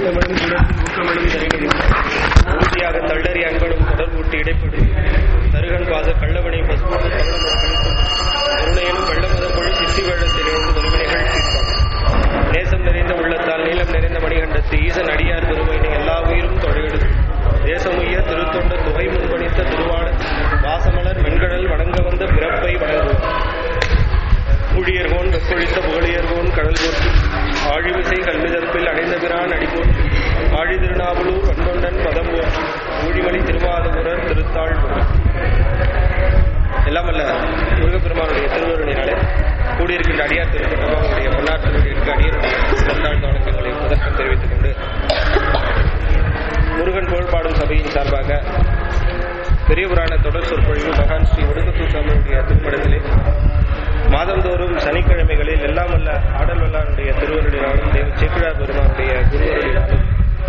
ஊக்கமிழும் கூடத்தில் ஊக்கமிழும் தருகிடும் உறுதியாக தள்ளறி அன்பனும் தொடர் ஊட்டி இடைப்படும் தருகன் பாத கள்ளவனை பசுமோடு கவனம் கழித்தும் கருணையிலும் வெள்ளமுத பொழி சித்தி வெள்ளத்திலிருந்து வறுமைகள் தீர்ப்பான் நேசம் நிறைந்த உள்ளத்தால் நீளம் நிறைந்த மணிகண்டத்து ஈசன் அடியார் பெருமையினை எல்லா உயிரும் தொழிலும் தேசமுய்ய திருத்தொண்ட துகை முன்பணித்த திருவாட வாசமலர் வெண்கடல் வணங்க வந்த பிறப்பை வணங்குவோம் ஊழியர்கோன் வெப்பொழித்த புகழியர்கோன் கடல் போற்றி ஆழிமிசை கல்விதற்பில் அடைந்த பிரான் அடிபோற்றி ஆழி திருநாவலூர் வண்டொண்டன் பதம் போற்றி ஊழிமணி திருவாதபுரர் திருத்தாள் எல்லாம் அல்ல முருகப்பெருமானுடைய திருவருளினாலே கூடியிருக்கின்ற அடியார் திருப்பட்டமாவுடைய பொன்னார் திருவடிக்கு அடியருடைய நல்லாழ்ந்த வணக்கங்களை முதற்கம் தெரிவித்துக் கொண்டு முருகன் புகழ்பாடும் சபையின் சார்பாக பெரிய புராண தொடர் சொற்பொழிவு மகான் ஸ்ரீ ஒடுக்கத்தூர் சுவாமியுடைய திருமணத்திலே மாதந்தோறும் சனிக்கிழமைகளில் எல்லாம் வல்ல ஆடல் வல்லாருடைய திருவருளினாலும் தேவ சேக்கிழார் பெருமானுடைய குருவருளினாலும்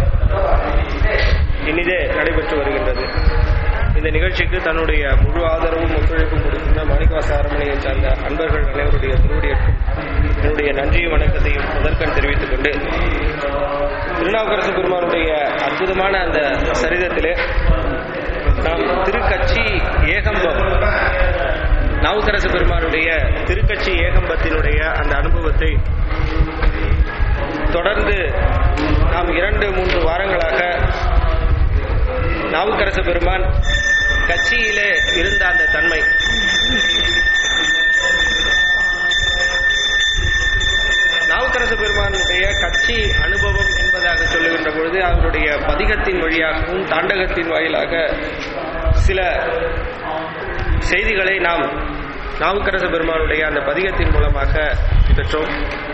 இனிதே நடைபெற்று வருகின்றது இந்த நிகழ்ச்சிக்கு தன்னுடைய முழு ஆதரவும் ஒத்துழைப்பும் கொடுக்கின்ற மாணிக்கவாச அரண்மனையை சார்ந்த அன்பர்கள் அனைவருடைய திருவடியற்கும் என்னுடைய நன்றியும் வணக்கத்தையும் முதற்கண் தெரிவித்துக் கொண்டு திருநாவுக்கரசு பெருமானுடைய அற்புதமான அந்த சரிதத்திலே நாம் திருக்கட்சி ஏகம்பம் நாவுக்கரசு பெருமானுடைய திருக்கட்சி ஏகம்பத்தினுடைய அந்த அனுபவத்தை தொடர்ந்து நாம் இரண்டு மூன்று வாரங்களாக நாவுக்கரசு பெருமான் கட்சியிலே இருந்த அந்த தன்மை நாவுக்கரசு பெருமானுடைய கட்சி அனுபவம் என்பதாக சொல்லுகின்ற பொழுது அவருடைய பதிகத்தின் வழியாகவும் தாண்டகத்தின் வாயிலாக சில செய்திகளை நாம் நாவுக்கரசு பெருமானுடைய அந்த பதிகத்தின் மூலமாக பெற்றோம்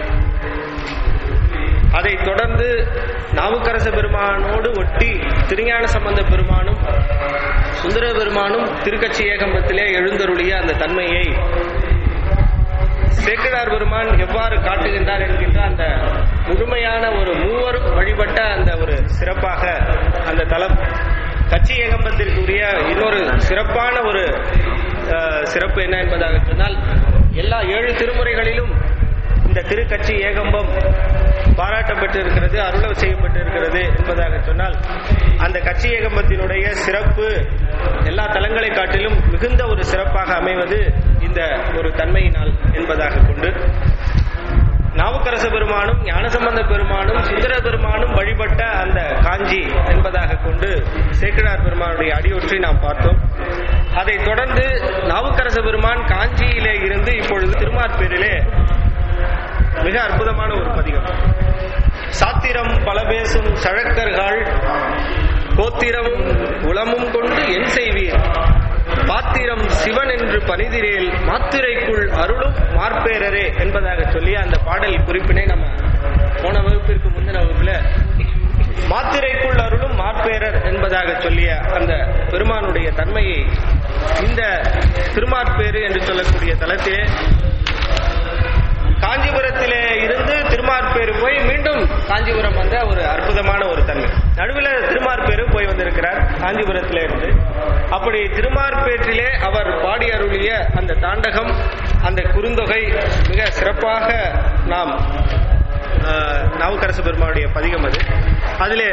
அதை தொடர்ந்து நாவுக்கரச பெருமானோடு ஒட்டி திருஞான சம்பந்த பெருமானும் சுந்தர பெருமானும் திருக்கட்சி ஏகம்பத்திலே எழுந்தருளிய அந்த தன்மையை சேக்கிழார் பெருமான் எவ்வாறு காட்டுகின்றார் என்கின்ற அந்த முழுமையான ஒரு மூவரும் வழிபட்ட அந்த ஒரு சிறப்பாக அந்த தலம் கட்சி ஏகம்பத்திற்குரிய இன்னொரு சிறப்பான ஒரு அஹ், சிறப்பு என்ன என்பதாக சொன்னால் எல்லா ஏழு திருமுறைகளிலும் இந்த திருக்கட்சி ஏகம்பம் பாராட்டப்பட்டிருக்கிறது அருள செய்யப்பட்டிருக்கிறது என்பதாக சொன்னால் அந்த கட்சி ஏகம்பத்தினுடைய சிறப்பு எல்லா தலங்களை காட்டிலும் மிகுந்த ஒரு சிறப்பாக அமைவது இந்த ஒரு தன்மையினால் என்பதாக கொண்டு நாவுக்கரச பெருமானும் ஞானசம்பந்த பெருமானும் சுந்தர பெருமானும் வழிபட்ட அந்த காஞ்சி என்பதாக கொண்டு சேக்கிழார் பெருமானுடைய அடியொற்றி நாம் பார்த்தோம் அதைத் தொடர்ந்து நாவுக்கரச பெருமான் காஞ்சியிலே இருந்து இப்பொழுது திருமாற்பேரிலே மிக அற்புதமான ஒரு பதிகம் சாத்திரம் பல பேசும் சழக்கர்கள் கோத்திரமும் உளமும் கொண்டு என் செய்வீர் பாத்திரம் சிவன் என்று பனிதிரேல் மாத்திரைக்குள் அருளும் மார்பேரரே என்பதாக சொல்லி அந்த பாடல் குறிப்பினை நம்ம போன வகுப்பிற்கு முந்தின வகுப்புல மாத்திரைக்குள் அருளும் மார்பேரர் என்பதாக சொல்லிய அந்த பெருமானுடைய தன்மையை இந்த திருமார்பேறு என்று சொல்லக்கூடிய தலத்திலே காஞ்சிபுரத்திலே இருந்து திருமார்பேரு போய் மீண்டும் காஞ்சிபுரம் வந்த ஒரு அற்புதமான ஒரு தன்மை நடுவில் திருமார்பேரு போய் வந்திருக்கிறார் காஞ்சிபுரத்திலே இருந்து அப்படி திருமார்பேற்றிலே அவர் பாடி அருளிய அந்த தாண்டகம் அந்த குறுந்தொகை மிக சிறப்பாக நாம் ஆஹ், நாவுக்கரசு பெருமானுடைய பதிகம் அது அதிலே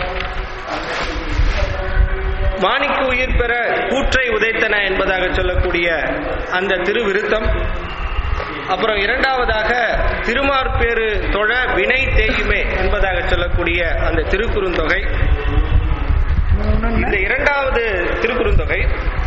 மாணிக்கு உயிர் பெற கூற்றை உதைத்தன என்பதாக சொல்லக்கூடிய அந்த திருவிருத்தம் அப்புறம் இரண்டாவதாக திருமார்பேறு தொழ வினை தேயுமே என்பதாக சொல்லக்கூடிய அந்த திருக்குறுந்தொகை இந்த இரண்டாவது திருக்குறுந்தொகை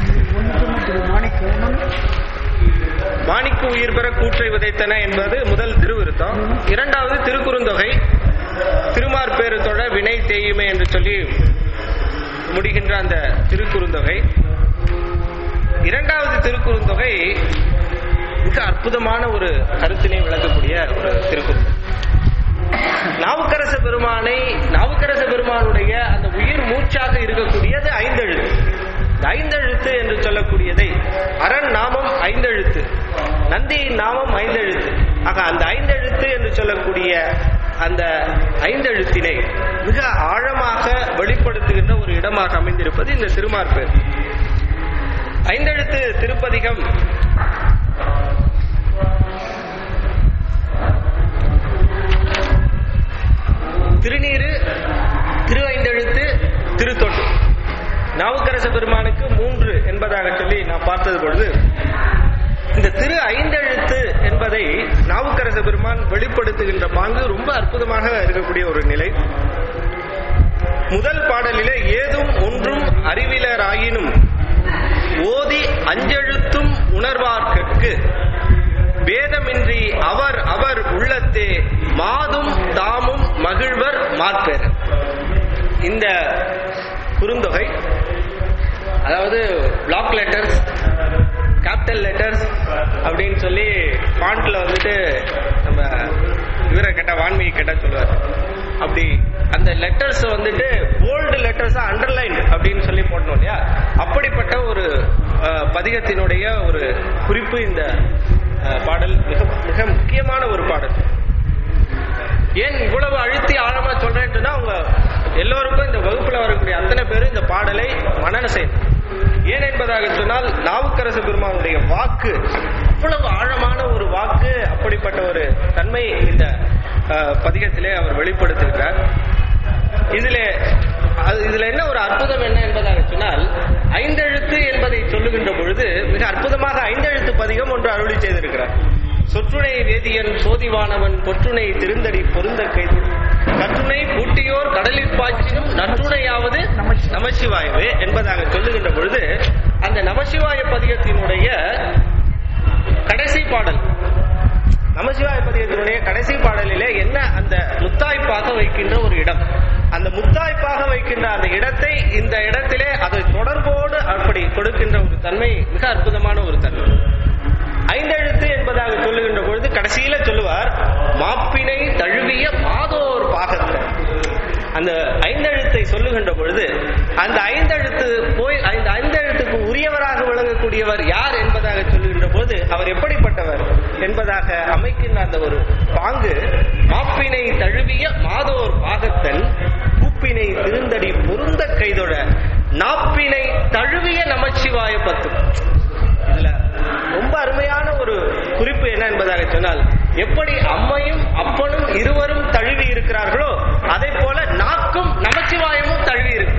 மாணிக்கு உயிர் பெற கூற்றை விதைத்தன என்பது முதல் திருவிருத்தம் இரண்டாவது திருக்குறுந்தொகை திருமார்பேறு தொழ வினை தேயுமே என்று சொல்லி முடிகின்ற அந்த திருக்குறுந்தொகை இரண்டாவது திருக்குறுந்தொகை மிக அற்புதமான ஒரு கருத்தினை விளக்கக்கூடிய ஒரு திருக்குறள் நாவுக்கரச பெருமானை நாவுக்கரச பெருமானுடைய அந்த உயிர் மூச்சாக இருக்கக்கூடியது ஐந்தெழுத்து இந்த ஐந்தெழுத்து என்று சொல்லக்கூடியதை அரண் நாமம் ஐந்தெழுத்து நந்தியின் நாமம் ஐந்தெழுத்து ஆக அந்த ஐந்தெழுத்து என்று சொல்லக்கூடிய அந்த ஐந்தெழுத்தினை மிக ஆழமாக வெளிப்படுத்துகின்ற ஒரு இடமாக அமைந்திருப்பது இந்த திருமார்பேர் ஐந்தெழுத்து திருப்பதிகம் திருநீரு திருவைந்தெழுத்து திருத்தொட்டு நாவுக்கரச பெருமானுக்கு மூன்று என்பதாக சொல்லி நான் பார்த்தது பொழுது இந்த திரு ஐந்தெழுத்து என்பதை நாவுக்கரச பெருமான் வெளிப்படுத்துகின்ற பாங்கு ரொம்ப அற்புதமாக இருக்கக்கூடிய ஒரு நிலை முதல் பாடலிலே ஏதும் ஒன்றும் அறிவிலராயினும் ஓதி அஞ்செழுத்தும் உணர்வார்கட்கு வேதமின்றி அவர் அவர் உள்ளத்தே மாதும் தாமும் மகிழ்வர் மாற்பெற இந்த குறுந்தொகை அதாவது பிளாக் லெட்டர்ஸ் கேபிட்டல் லெட்டர்ஸ் அப்படின்னு சொல்லி ஃபாண்ட்ல வந்துட்டு நம்ம இவரை கேட்டா வான்மீகி கேட்டா சொல்லுவார் அப்படி அந்த லெட்டர்ஸ் வந்துட்டு போல்டு லெட்டர்ஸா அண்டர்லைன் அப்படின்னு சொல்லி போடணும் இல்லையா அப்படிப்பட்ட ஒரு அஹ், பதிகத்தினுடைய ஒரு குறிப்பு இந்த அஹ், பாடல் மிக மிக முக்கியமான ஒரு பாடல் ஏன் இவ்வளவு அழுத்தி ஆழமா சொல்றேன்னு சொன்னா உங்க எல்லோருக்கும் இந்த வகுப்புல வரக்கூடிய அத்தனை பேரும் இந்த பாடலை மனன செய்யணும் ஏன் என்பதாக சொன்னால் நாவுக்கரசு பெருமானுடைய வாக்கு அவ்வளவு ஆழமான ஒரு வாக்கு அப்படிப்பட்ட ஒரு தன்மை இந்த அஹ், பதிகத்திலே அவர் வெளிப்படுத்துகிறார் இதுல அது- இதுல என்ன ஒரு அற்புதம் என்ன என்பதாக சொன்னால் ஐந்தெழுத்து என்பதை சொல்லுகின்ற பொழுது மிக அற்புதமாக ஐந்தெழுத்து பதிகம் ஒன்று அருளி செய்திருக்கிறார் சொற்றுணை வேதியன் சோதிவானவன் பொற்றுணை திருந்தடி பொருந்த கைது கற்றுணை பூட்டியோர் கடலில் பாய்ச்சினும் நற்றுணையாவது நமசிவாயவே என்பதாக சொல்லுகின்ற பொழுது அந்த நமசிவாய பதிகத்தினுடைய கடைசி பாடல் நமசிவாய பதிகத்தினுடைய கடைசி பாடலிலே என்ன அந்த முத்தாய்ப்பாக வைக்கின்ற ஒரு இடம் அந்த முத்தாய்ப்பாக வைக்கின்ற அந்த இடத்தை இந்த இடத்திலே அதை தொடர்போடு அப்படி கொடுக்கின்ற ஒரு தன்மை மிக அற்புதமான ஒரு தன்மை ஐந்தெழுத்து என்பதாக சொல்லுகின்ற பொழுது கடைசியில சொல்லுவார் மாப்பினை தழுவிய மாதோர் பாகத்தை அந்த ஐந்தெழுத்தை சொல்லுகின்ற பொழுது அந்த ஐந்தெழுத்து போய் அந்த ஐந்தெழுத்துக்கு உரியவராக விளங்கக்கூடியவர் யார் என்பதாக சொல்லுகின்ற போது அவர் எப்படிப்பட்டவர் என்பதாக அமைக்கின்ற அந்த ஒரு பாங்கு மாப்பினை தழுவிய மாதோர் பாகத்தன் கூப்பினை திருந்தடி பொருந்த கைதொழ நாப்பினை தழுவிய நமச்சிவாய பத்து இதுல ரொம்ப அருமையான ஒரு குறிப்பு என்ன என்பதாக சொன்னால் எப்படி அம்மையும் அப்பனும் இருவரும் தழுவி இருக்கிறார்களோ அதே போல நாக்கும் நமச்சிவாயமும் தழுவி இருக்கு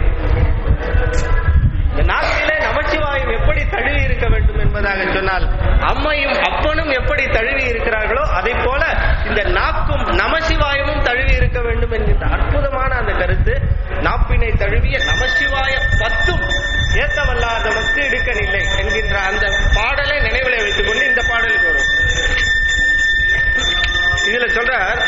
இந்த நாக்கிலே நமச்சிவாயம் எப்படி தழுவி இருக்க வேண்டும் என்பதாக சொன்னால் அம்மையும் அப்பனும் எப்படி தழுவி இருக்கிறார்களோ அதே போல இந்த நாக்கும் நமசிவாயமும் தழுவி இருக்க வேண்டும் என்கின்ற அற்புதமான அந்த கருத்து நாப்பினை தழுவிய நமசிவாய பத்தும் ஏத்தவல்லாதவனுக்கு இடுக்கனில்லை என்கின்ற அந்த பாடலை நினைவிலே வைத்துக் கொண்டு இந்த பாடலுக்கு வரும் இதுல சொல்றார்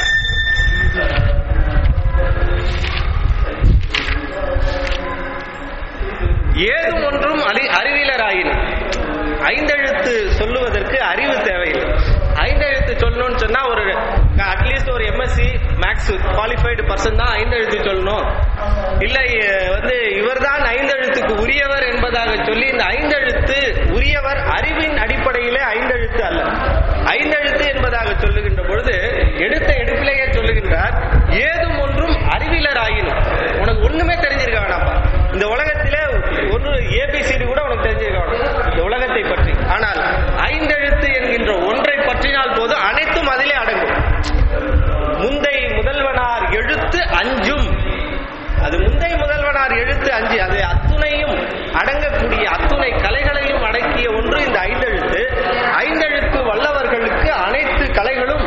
ஏதும் ஒன்றும் அறி அறிவிலராயினும் ஐந்தெழுத்து சொல்லுவதற்கு அறிவு தேவையில்லை ஐந்தெழுத்து சொல்லணும்னு சொன்னா ஒரு அட்லீஸ்ட் ஒரு எம்எஸ்சி மேக்ஸ் குவாலிஃபைடு பர்சன் தான் ஐந்தெழுத்து சொல்லணும் இல்ல அஹ், வந்து இவர்தான் ஐந்தெழுத்துக்கு உரியவர் என்பதாக சொல்லி இந்த ஐந்தெழுத்து உரியவர் அறிவின் அடிப்படையிலே ஐந்தெழுத்து அல்ல ஐந்தெழுத்து என்பதாக சொல்லுகின்ற பொழுது எடுத்த எடுப்பிலேயே சொல்லுகின்றார் ஏதும் ஒன்றும் அறிவிலராயினும் உனக்கு ஒண்ணுமே தெரிஞ்சிருக்க வேணாம்ப்பா இந்த உலகத்திலே ஒன்று ஏபிசிடி கூட உனக்கு தெரிஞ்சிருக்க வேணாம் இந்த உலகத்தை பற்றி ஆனால் ஐந்தெழுத்து என்கின்ற ஒன்றை பற்றினால் போதும் அனைத்தும் அதிலே அடங்கும் முந்தை முதல்வனார் எழுத்து அஞ்சும் அது முந்தை முதல்வனார் எழுத்து அஞ்சு அது அத்துணையும் அடங்கக்கூடிய அத்துணை கலைகளையும் அடக்கிய ஒன்று இந்த ஐந்தெழுத்து ஐந்தெழுத்து வல்லவர்களுக்கு அனைத்து கலைகளும்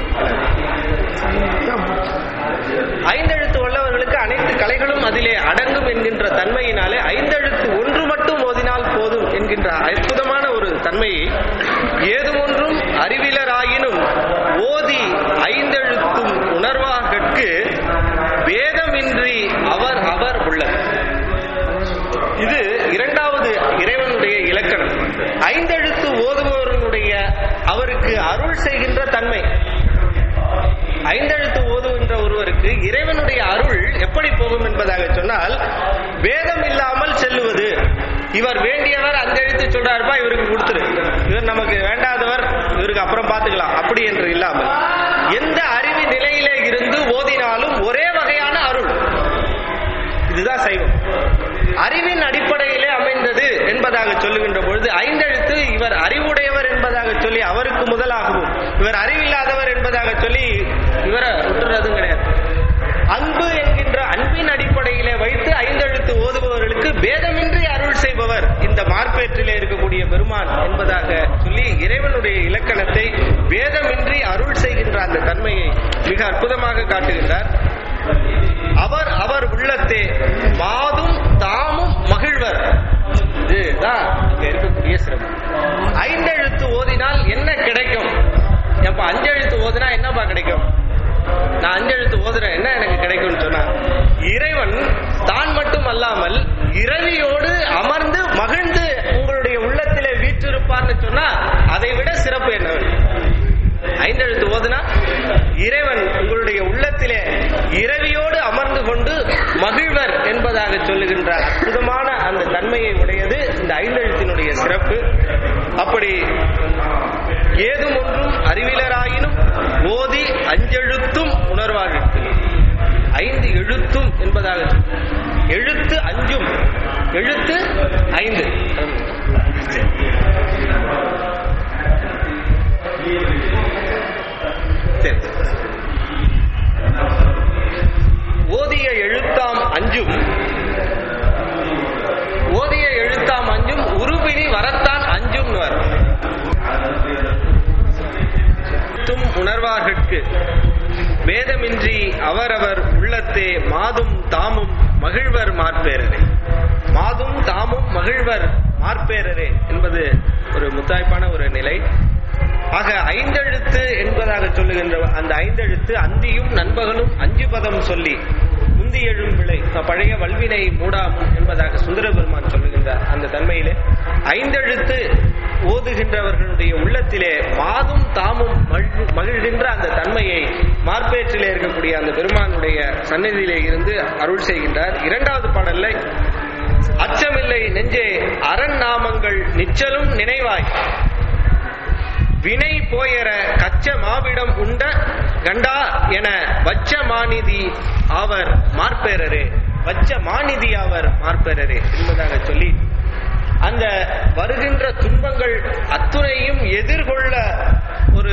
ஐந்தெழுத்து வல்லவர்களுக்கு அனைத்து கலைகளும் அதிலே அடங்கும் என்கின்ற தன்மையினாலே ஐந்தெழுத்து ஒன்று மட்டும் ஓதினால் போதும் என்கின்ற அற்புதமான ஒரு தன்மையை ஏதுமொன்றும் அறிவிலராயினும் ஓதி ஐந்தெழுத்தும் உணர்வாகற்கு வேதமின்றி அவர் அவர் உள்ளது இது இரண்டாவது இறைவனுடைய இலக்கணம் ஐந்தெழுத்து ஓதுபவர்களுடைய அவருக்கு அருள் செய்கின்ற தன்மை ஐந்தெழுத்து ஓதுகின்ற ஒருவருக்கு இறைவனுடைய அருள் எப்படி போகும் என்பதாக சொன்னால் வேதம் இல்லாமல் செல்லுவது இவர் வேண்டியவர் அந்த எழுத்து சொல்றாருப்பா இவருக்கு கொடுத்துரு இவர் நமக்கு வேண்டாதவர் இவருக்கு அப்புறம் பார்த்துக்கலாம் அப்படி என்று இல்லாமல் எந்த அறிவு நிலையிலே இருந்து ஓதினாலும் ஒரே வகையான அருள் இதுதான் சைவம் அறிவின் அடிப்படையிலே அமைந்தது என்பதாக சொல்லுகின்ற பொழுது ஐந்தெழுத்து இவர் அறிவுடையவர் என்பதாக சொல்லி அவருக்கு முதலாகவும் இவர் அறிவில்லாதவர் என்பதாக சொல்லி இவரை விட்டுறதும் கிடையாது அன்பு காட்டுகின்றார் அவர் அவர் உள்ளத்தே மாதும் தாமும் மகிழ்வர் இதுதான் இங்க இருக்கக்கூடிய சிறப்பு ஐந்தெழுத்து ஓதினால் என்ன கிடைக்கும் எப்ப அஞ்செழுத்து ஓதினா என்னப்பா கிடைக்கும் நான் அஞ்செழுத்து ஓதுறேன் என்ன எனக்கு கிடைக்கும்னு சொன்னா இறைவன் தான் மட்டும் அல்லாமல் இரவியோடு அமர்ந்து மகிழ்ந்து உங்களுடைய உள்ளத்திலே வீற்றிருப்பார்னு சொன்னா அதை விட சிறப்பு என்ன வேணும்? ஐந்தெழுத்து ஓதுனா இறைவன் உங்களுடைய உள்ளத்திலே இரவியோடு அமர்ந்து கொண்டு மகிழ்வர் என்பதாக சொல்லுகின்ற அற்புதமான அந்த தன்மையை உடையது இந்த ஐந்தெழுத்தினுடைய சிறப்பு அப்படி ஏதும் ஒன்றும் அறிவிலராயினும் ஓதி அஞ்செழுத்தும் உணர்வார்கள் ஐந்து எழுத்தும் என்பதாக சொல்லு. எழுத்து அஞ்சும் எழுத்து ஐந்து சரி ஓதிய எழுத்தாம் அஞ்சும் ஓதிய எழுத்தாம் அஞ்சும் உருபினி வரத்தான் அஞ்சும் தும் உணர்வார்கட்கு வேதமின்றி அவரவர் உள்ளத்தே மாதும் தாமும் மகிழ்வர் மார்பேரரே மாதும் தாமும் மகிழ்வர் மார்பேரரே என்பது ஒரு முத்தாய்ப்பான ஒரு நிலை ஆக ஐந்தெழுத்து என்பதாக சொல்லுகின்ற அந்த ஐந்தெழுத்து அந்தியும் நண்பகலும் அஞ்சு பதம் சொல்லி முந்தி எழும் விளை பழைய வல்வினை மூடாம் என்பதாக சுந்தர பெருமான் சொல்லுகின்ற அந்த தன்மையிலே ஐந்தெழுத்து ஓதுகின்றவர்களுடைய உள்ளத்திலே மாதும் தாமும் மகிழ்- மகிழ்கின்ற அந்த தன்மையை மார்பேற்றிலே இருக்கக்கூடிய அந்த பெருமானுடைய சந்நிதியிலே இருந்து அருள் செய்கின்றார் இரண்டாவது பாடல்ல அச்சமில்லை நெஞ்சே அரண் நாமங்கள் நிச்சலும் நினைவாய் வினை போயர கச்ச மாவிடம் உண்ட கண்டா என வச்ச மாநிதி அவர் மார்பேரரே வச்ச மாநிதி அவர் மார்பேரரே என்பதாக சொல்லி அந்த வருகின்ற துன்பங்கள் அத்துணையும் எதிர்கொள்ள ஒரு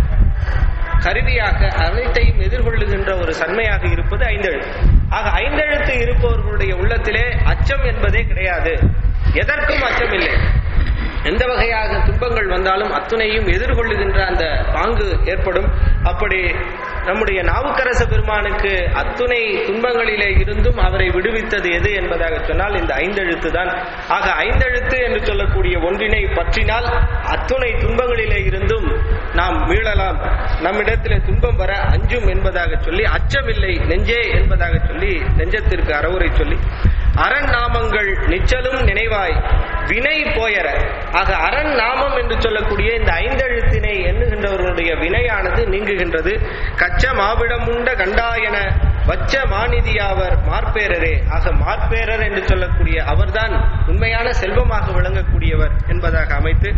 கருவியாக அனைத்தையும் எதிர்கொள்ளுகின்ற ஒரு சன்மையாக இருப்பது ஐந்தெழுத்து ஆக ஐந்தெழுத்து இருப்பவர்களுடைய உள்ளத்திலே அச்சம் என்பதே கிடையாது எதற்கும் அச்சம் இல்லை எந்த வகையாக துன்பங்கள் வந்தாலும் அத்துணையும் எதிர்கொள்ளுகின்ற அந்த பாங்கு ஏற்படும் அப்படி நம்முடைய நாவுக்கரச பெருமானுக்கு அத்துணை துன்பங்களிலே இருந்தும் அவரை விடுவித்தது எது என்பதாக சொன்னால் இந்த ஐந்தெழுத்து தான் ஆக ஐந்தெழுத்து என்று சொல்லக்கூடிய ஒன்றினை பற்றினால் அத்துணை துன்பங்களிலே இருந்தும் நாம் மீளலாம் நம்மிடத்திலே துன்பம் வர அஞ்சும் என்பதாக சொல்லி அச்சமில்லை நெஞ்சே என்பதாக சொல்லி நெஞ்சத்திற்கு அறவுரை சொல்லி அரண் நாமங்கள் நிச்சலும் நினைவாய் வினை போயற ஆக அரண் நாமம் என்று சொல்லக்கூடிய இந்த ஐந்தெழுத்தினை எண்ணுகின்றவர்களுடைய வினையானது நீங்குகின்றது கச்ச மாவிடம் உண்ட கண்டாயன வச்ச மாநிதியாவர் மார்பேரரே ஆக மார்பேரர் என்று சொல்லக்கூடிய அவர்தான் உண்மையான செல்வமாக விளங்கக்கூடியவர் என்பதாக அமைத்து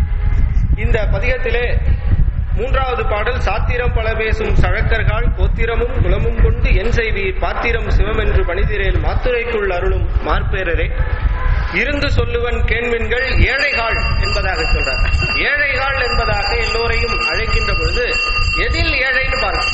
இந்த பதிகத்திலே மூன்றாவது பாடல் சாத்திரம் பல பேசும் சழக்கர்கள் கோத்திரமும் குலமும் கொண்டு என் செய்வீர் பாத்திரம் சிவமென்று பணிதிரேல் மாத்துரைக்குள் அருளும் மார்பேரரே இருந்து சொல்லுவன் கேண்மின்கள் ஏழைகாள் என்பதாக சொல்றார் ஏழைகாள் என்பதாக எல்லோரையும் அழைக்கின்ற பொழுது எதில் ஏழைன்னு பாருங்க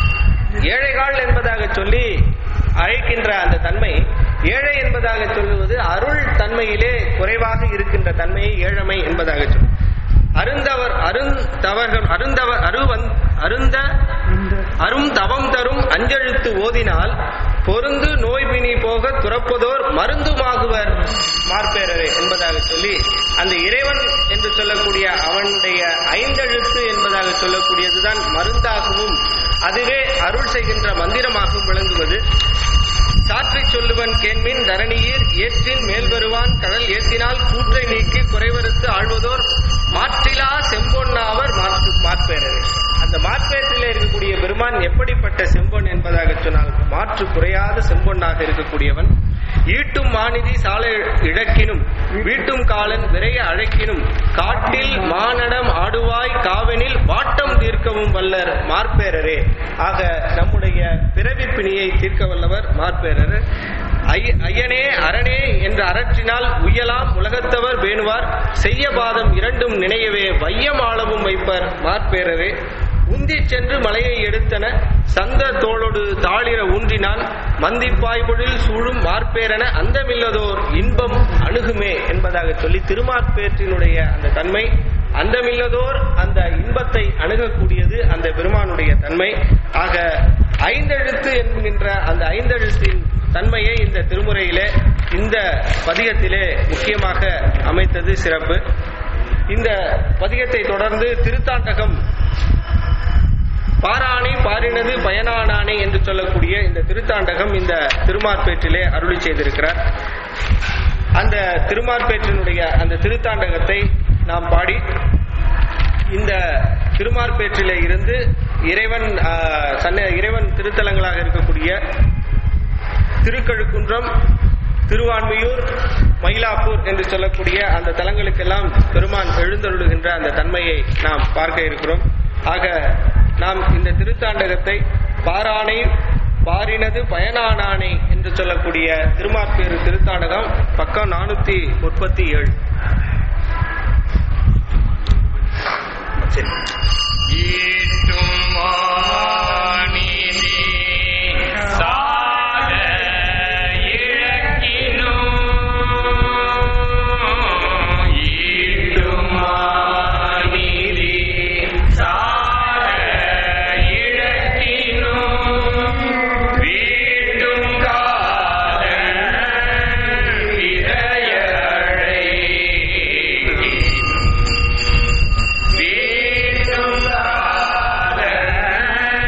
ஏழைகாள் என்பதாக சொல்லி அழைக்கின்ற அந்த தன்மை ஏழை என்பதாக சொல்லுவது அருள் தன்மையிலே குறைவாக இருக்கின்ற தன்மையை ஏழமை என்பதாக சொல்லும் அருந்தவர் அருந்தவர்கள் அருந்தவர் அருவன் அருந்த அரும் தவம் தரும் அஞ்செழுத்து ஓதினால் பொருந்து நோய்பினி போக துறப்பதோர் மருந்துமாகுவர் மார்பேரரே என்பதாக சொல்லி அந்த இறைவன் என்று சொல்லக்கூடிய அவனுடைய ஐந்தெழுத்து என்பதாக சொல்லக்கூடியதுதான் மருந்தாகவும் அதுவே அருள் செய்கின்ற மந்திரமாகவும் விளங்குவது சாற்றிச் சொல்லுவன் கேண்மின் தரணியீர் ஏற்றின் மேல் வருவான் கடல் ஏற்றினால் கூற்றை நீக்கி குறைவறுத்து ஆழ்வதோர் மாற்றிலா செம்பொன்னாவர் மாற்று மாற்பேரரே அந்த மாற்பேற்றிலே இருக்கக்கூடிய பெருமான் எப்படிப்பட்ட செம்பொன் என்பதாக சொன்னால் மாற்று குறையாத செம்பொன்னாக இருக்கக்கூடியவன் ஈட்டும் மாநிதி சாலை இழக்கினும் வீட்டும் காலன் விரைய அழைக்கினும் காட்டில் மானடம் ஆடுவாய் காவனில் வாட்டம் தீர்க்கவும் வல்லர் மார்பேரரே ஆக நம்முடைய பிறவி பிணியை தீர்க்க வல்லவர் மார்பேரர் ஐய- ஐயனே அரணே என்று அரற்றினால் உய்யலாம் உலகத்தவர் வேணுவார் செய்ய பாதம் இரண்டும் நினையவே வையம் ஆளவும் வைப்பர் மார்பேரரே உந்திச் சென்று மலையை எடுத்தன சந்த தோளொடு தாளிர ஊன்றினான் மந்திப்பாய்பொழில் சூழும் மார்பேரென அந்தமில்லதோர் இன்பம் அணுகுமே என்பதாக சொல்லி திருமார்பேற்றினுடைய அந்த தன்மை அந்தமில்லதோர் அந்த இன்பத்தை அணுகக்கூடியது அந்த பெருமானுடைய தன்மை ஆக ஐந்தெழுத்து என்கின்ற அந்த ஐந்தெழுத்தின் தன்மையை இந்த திருமுறையிலே இந்த பதிகத்திலே முக்கியமாக அமைத்தது சிறப்பு இந்த பதிகத்தை தொடர்ந்து திருத்தாண்டகம் பாராணி பாரினது பயனானானே என்று சொல்லக்கூடிய இந்த திருத்தாண்டகம் இந்த திருமார்பேற்றிலே அருளி செய்திருக்கிறார் அந்த திருமார்பேற்றினுடைய அந்த திருத்தாண்டகத்தை நாம் பாடி இந்த திருமார்பேற்றிலே இருந்து இறைவன் ஆஹ், சன்ன இறைவன் திருத்தலங்களாக இருக்கக்கூடிய திருக்கழுக்குன்றம் திருவான்மியூர் மயிலாப்பூர் என்று சொல்லக்கூடிய அந்த தலங்களுக்கெல்லாம் பெருமான் எழுந்தருளுகின்ற அந்த தன்மையை நாம் பார்க்க இருக்கிறோம் ஆக நாம் இந்த திருத்தாண்டகத்தை பாராணை பாரினது பயனானானை என்று சொல்லக்கூடிய திருமாப்பேறு திருத்தாண்டகம் பக்கம் நானூத்தி முப்பத்தி ஏழு சரி ஈட்டும் வாணிதி சால இழக்கினும் ஈட்டும் வாணிதி சால இழக்கினும் வீட்டும் கால விரையழை வீட்டும் கால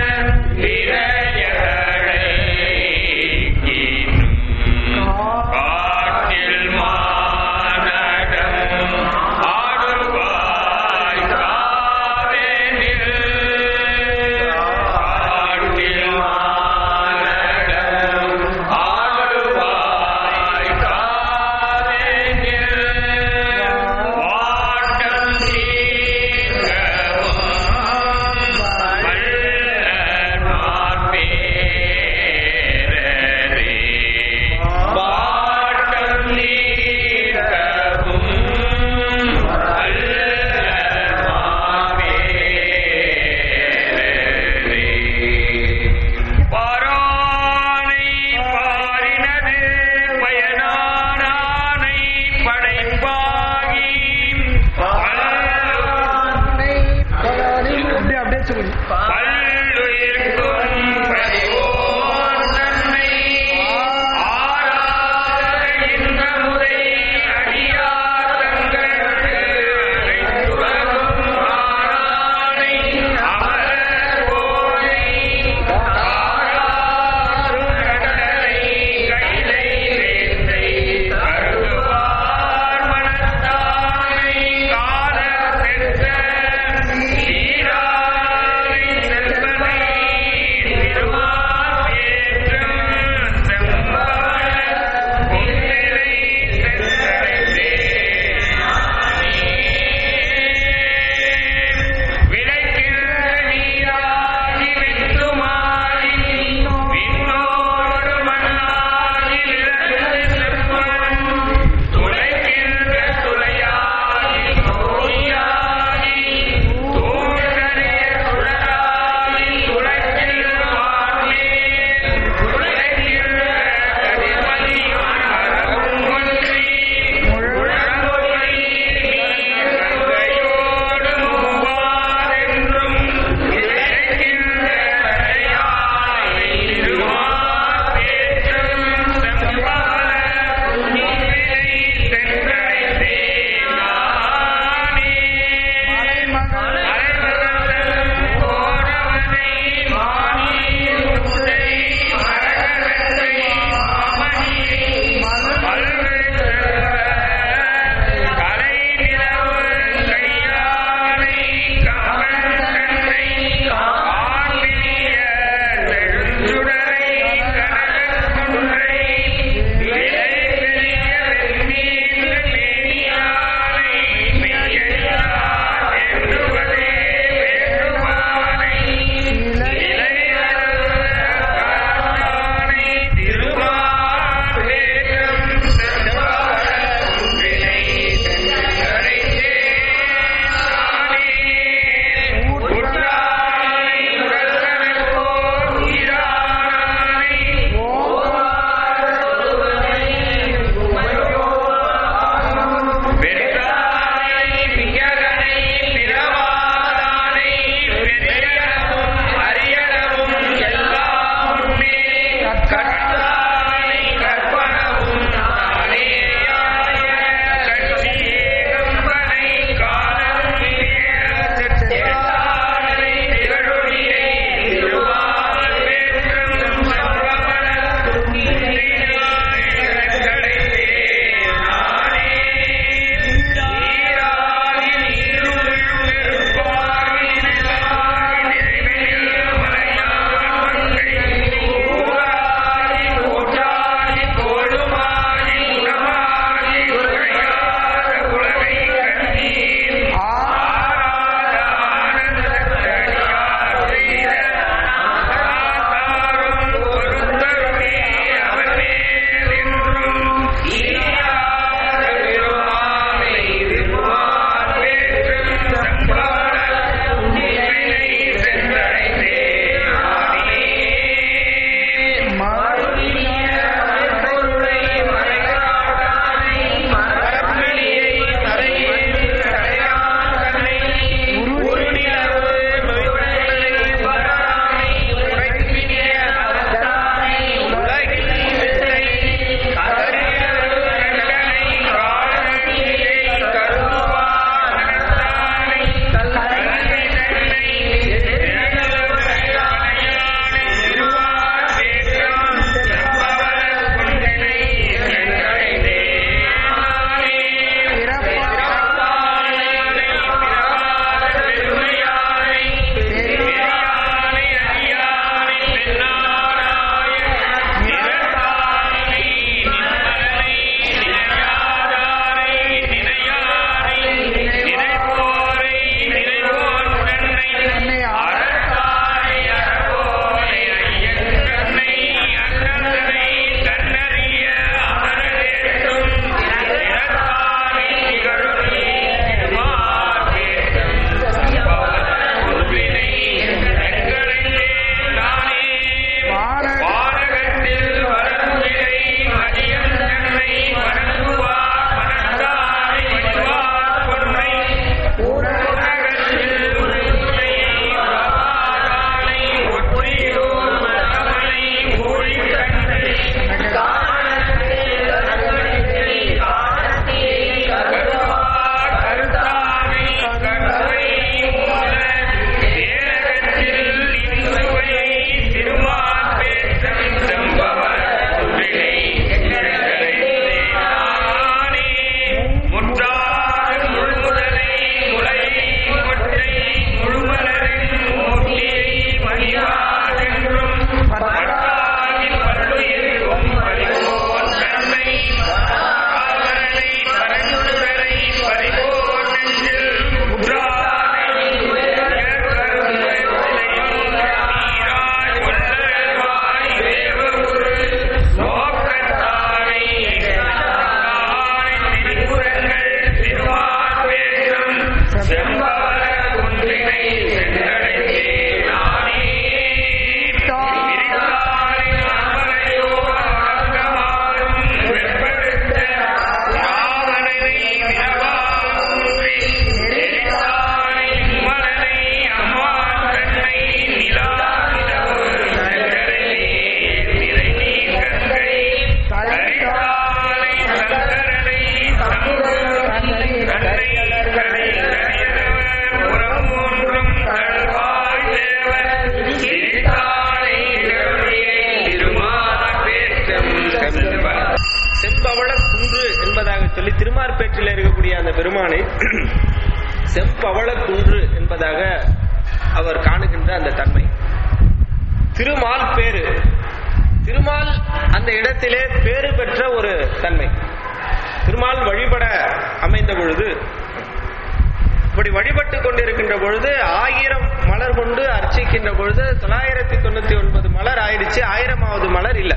செம்பவள குன்று என்பதாக சொல்லி திருமார்பேற்றில் இருக்கக்கூடிய அந்த பெருமானை செம்பவள குன்று என்பதாக அவர் காணுகின்ற அந்த தன்மை திருமால் பேரு திருமால் அந்த இடத்திலே பேறு பெற்ற ஒரு தன்மை திருமால் வழிபட அமைந்த பொழுது இப்படி வழிபட்டு கொண்டிருக்கின்ற பொழுது ஆயிரம் மலர் கொண்டு அர்ச்சிக்கின்ற பொழுது தொள்ளாயிரத்தி தொண்ணூத்தி ஒன்பது மலர் ஆயிடுச்சு ஆயிரமாவது மலர் இல்ல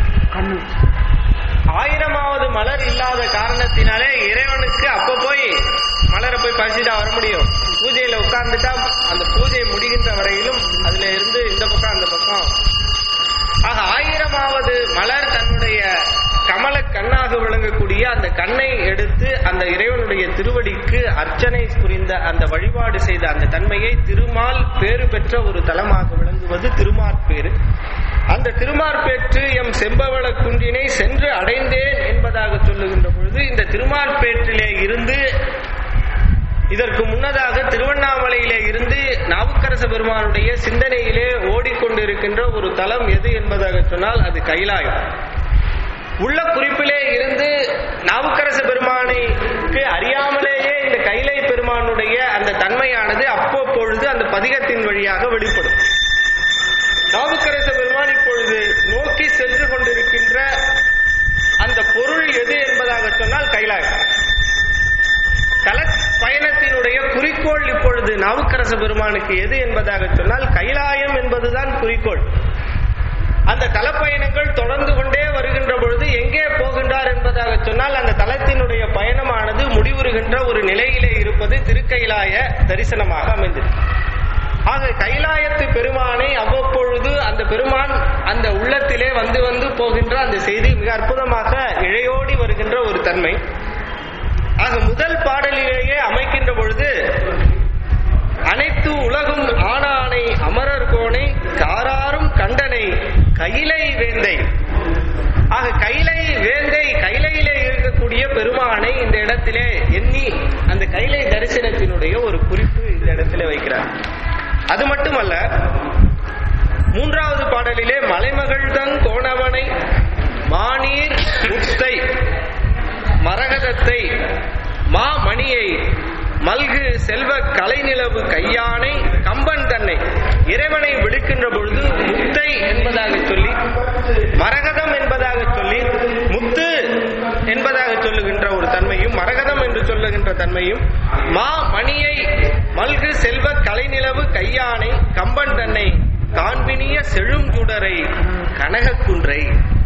ஆயிரமாவது மலர் இல்லாத காரணத்தினாலே இறைவனுக்கு அப்ப போய் மலரை போய் பறிச்சுட்டா வர முடியும் பூஜையில உட்கார்ந்துட்டா அந்த பூஜை முடிகின்ற வரையிலும் அதுல இருந்து இந்த பக்கம் அந்த பக்கம் ஆக ஆயிரமாவது மலர் தன்னுடைய கமல கண்ணாக விளங்கக்கூடிய அந்த கண்ணை எடுத்து அந்த இறைவனுடைய திருவடிக்கு அர்ச்சனை புரிந்த அந்த வழிபாடு செய்த அந்த தன்மையை திருமால் பேறு பெற்ற ஒரு தலமாக விளங்குவது திருமாற்பேறு அந்த திருமார்பேற்று எம் செம்பவள குன்றினை சென்று அடைந்தேன் என்பதாக சொல்லுகின்ற பொழுது இந்த திருமார்பேற்றிலே இருந்து இதற்கு முன்னதாக திருவண்ணாமலையிலே இருந்து நாவுக்கரச பெருமானுடைய சிந்தனையிலே ஓடிக்கொண்டிருக்கின்ற ஒரு தலம் எது என்பதாக சொன்னால் அது கைலாயம் உள்ள குறிப்பிலே இருந்து நாவுக்கரச பெருமானைக்கு அறியாமலேயே இந்த கைலை பெருமானுடைய அந்த தன்மையானது அவ்வப்பொழுது அந்த பதிகத்தின் வழியாக வெளிப்படும் நாவுக்கரச பெருமான் இப்பொழுது நோக்கி சென்று கொண்டிருக்கின்ற அந்த பொருள் எது என்பதாக சொன்னால் கைலாயம் தல பயணத்தினுடைய குறிக்கோள் இப்பொழுது நாவுக்கரச பெருமானுக்கு எது என்பதாக சொன்னால் கைலாயம் என்பதுதான் குறிக்கோள் அந்த தலப்பயணங்கள் தொடர்ந்து கொண்டே வருகின்ற பொழுது எங்கே போகின்றார் என்பதாக சொன்னால் அந்த தலத்தினுடைய பயணமானது முடிவுறுகின்ற ஒரு நிலையிலே இருப்பது திருக்கைலாய தரிசனமாக அமைந்தது ஆக கைலாயத்து பெருமானை அவ்வப்பொழுது அந்த பெருமான் அந்த உள்ளத்திலே வந்து வந்து போகின்ற அந்த செய்தி மிக அற்புதமாக இழையோடி வருகின்ற ஒரு தன்மை ஆக முதல் பாடலிலேயே அமைக்கின்ற பொழுது அனைத்து உலகும் ஆனானை அமரர் கோனை காராரும் கண்டனை கைலை வேந்தை ஆக கைலை வேந்தை கைலையிலே இருக்கக்கூடிய பெருமானை இந்த இடத்திலே எண்ணி அந்த கைலை தரிசனத்தினுடைய ஒரு குறிப்பு இந்த இடத்திலே வைக்கிறார் அது மட்டுமல்ல மூன்றாவது பாடலிலே மலைமகள்தன் கோணவனை மானீர் முத்தை மரகதத்தை மாமணியை மல்கு செல்வ கலைநிலவு கையானை கம்பன் தன்னை இறைவனை விடுக்கின்ற பொழுது முத்தை என்பதாக சொல்லி மரகதம் என்பதாக சொல்லி முத்து என்பதாக சொல்லுகின்ற ஒரு தன்மையும் மரகதம் என்று சொல்லுகின்ற தன்மையும் மா மணியை மல்கு செல்வ கலைநிலவு கையானை கம்பன் தன்னை காண்பினிய செழுஞ்சுடரை கனகக்குன்றை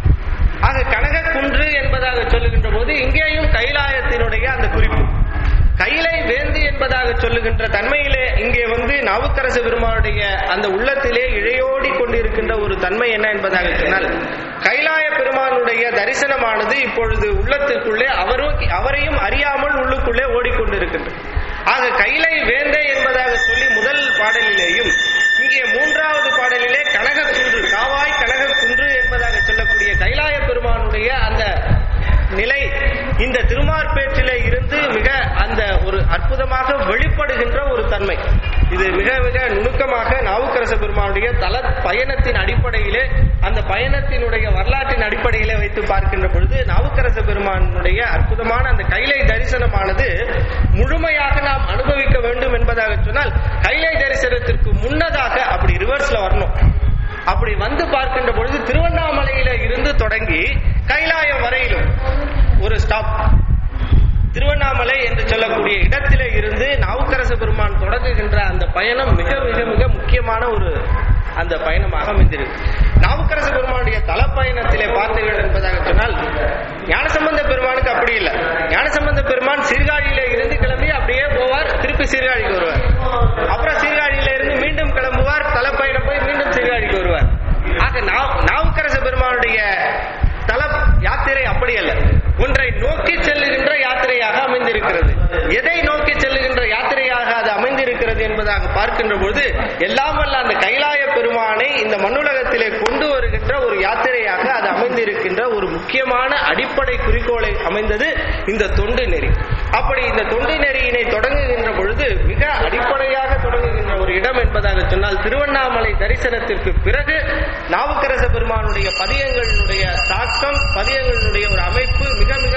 ஆக கனகக்குன்று என்பதாக சொல்லுகின்ற போது இங்கேயும் கைலாயத்தினுடைய அந்த குறிப்பு கைலை வேந்து என்பதாக சொல்லுகின்ற தன்மையிலே இங்கே வந்து நாவுக்கரசு பெருமானுடைய அந்த உள்ளத்திலே இழையோடி கொண்டிருக்கின்ற ஒரு தன்மை என்ன என்பதாக சொன்னால் கைலாய பெருமானுடைய தரிசனமானது இப்பொழுது உள்ளத்திற்குள்ளே அவரும் அவரையும் அறியாமல் உள்ளுக்குள்ளே ஓடிக்கொண்டிருக்கின்றது ஆக கைலை வேந்தே என்பதாக சொல்லி முதல் பாடலிலேயும் இங்கே மூன்றாவது பாடலிலே கனகக்குன்று காவாய் கனகக்குன்று என்பதாக சொல்லக்கூடிய கைலாய பெருமானுடைய அந்த நிலை இந்த திருமார்பேற்றிலே இருந்து மிக அந்த ஒரு அற்புதமாக வெளிப்படுகின்ற ஒரு தன்மை இது மிக மிக நுணுக்கமாக நாவுக்கரச பெருமானுடைய தல பயணத்தின் அடிப்படையிலே அந்த பயணத்தினுடைய வரலாற்றின் அடிப்படையிலே வைத்து பார்க்கின்ற பொழுது நாவுக்கரச பெருமானுடைய அற்புதமான அந்த கைலை தரிசனமானது முழுமையாக நாம் அனுபவிக்க வேண்டும் என்பதாக சொன்னால் கைலை தரிசனத்திற்கு முன்னதாக அப்படி ரிவர்ஸ்ல வரணும் அப்படி வந்து பார்க்கின்ற பொழுது திருவண்ணாமலையில இருந்து தொடங்கி கைலாயம் வரையிலும் ஒரு ஸ்டாப் திருவண்ணாமலை என்று சொல்லக்கூடிய இடத்திலே இருந்து நாவுக்கரசு பெருமான் தொடங்குகின்ற அந்த பயணம் மிக மிக மிக முக்கியமான ஒரு அந்த பயணமாக அமைந்திருக்கு நாவுக்கரசு பெருமானுடைய தல பயணத்திலே பார்த்தீர்கள் என்பதாக சொன்னால் ஞானசம்பந்த பெருமானுக்கு அப்படி இல்லை ஞானசம்பந்த பெருமான் சீர்காழியில இருந்து கிளம்பி அப்படியே போவார் திருப்பி சீர்காழிக்கு வருவார் அப்புறம் சீர்காழியில இருந்து மீண்டும் கிளம்புவார் தல பயணம் போய் மீண்டும் சீர்காழிக்கு வருவார் ஆக நாவ்- நாவுக்கரசு பெருமானுடைய தல யாத்திரை அப்படி அல்ல ஒன்றை நோக்கி செல்லுகின்ற யாத்திரையாக அமைந்திருக்கிறது எதை நோக்கி செல்லுகின்ற யாத்திரையாக அது அமைந்திருக்கிறது என்பதாக பார்க்கின்ற பொழுது எல்லாம் வல்ல அந்த கைலாய பெருமானை இந்த மண்ணுலகத்திலே கொண்டு வருகின்ற ஒரு யாத்திரையாக அது அமைந்திருக்கின்ற ஒரு முக்கியமான அடிப்படை குறிக்கோளை அமைந்தது இந்த தொண்டு நெறி அப்படி இந்த தொண்டு நெறியினை தொடங்குகின்ற பொழுது மிக அடிப்படையாக தொடங்குகின்ற ஒரு இடம் என்பதாக சொன்னால் திருவண்ணாமலை தரிசனத்திற்கு பிறகு நாவுக்கரச பெருமானுடைய பதியங்களுடைய தாக்கம் பதியங்களுடைய ஒரு அமைப்பு மிக மிக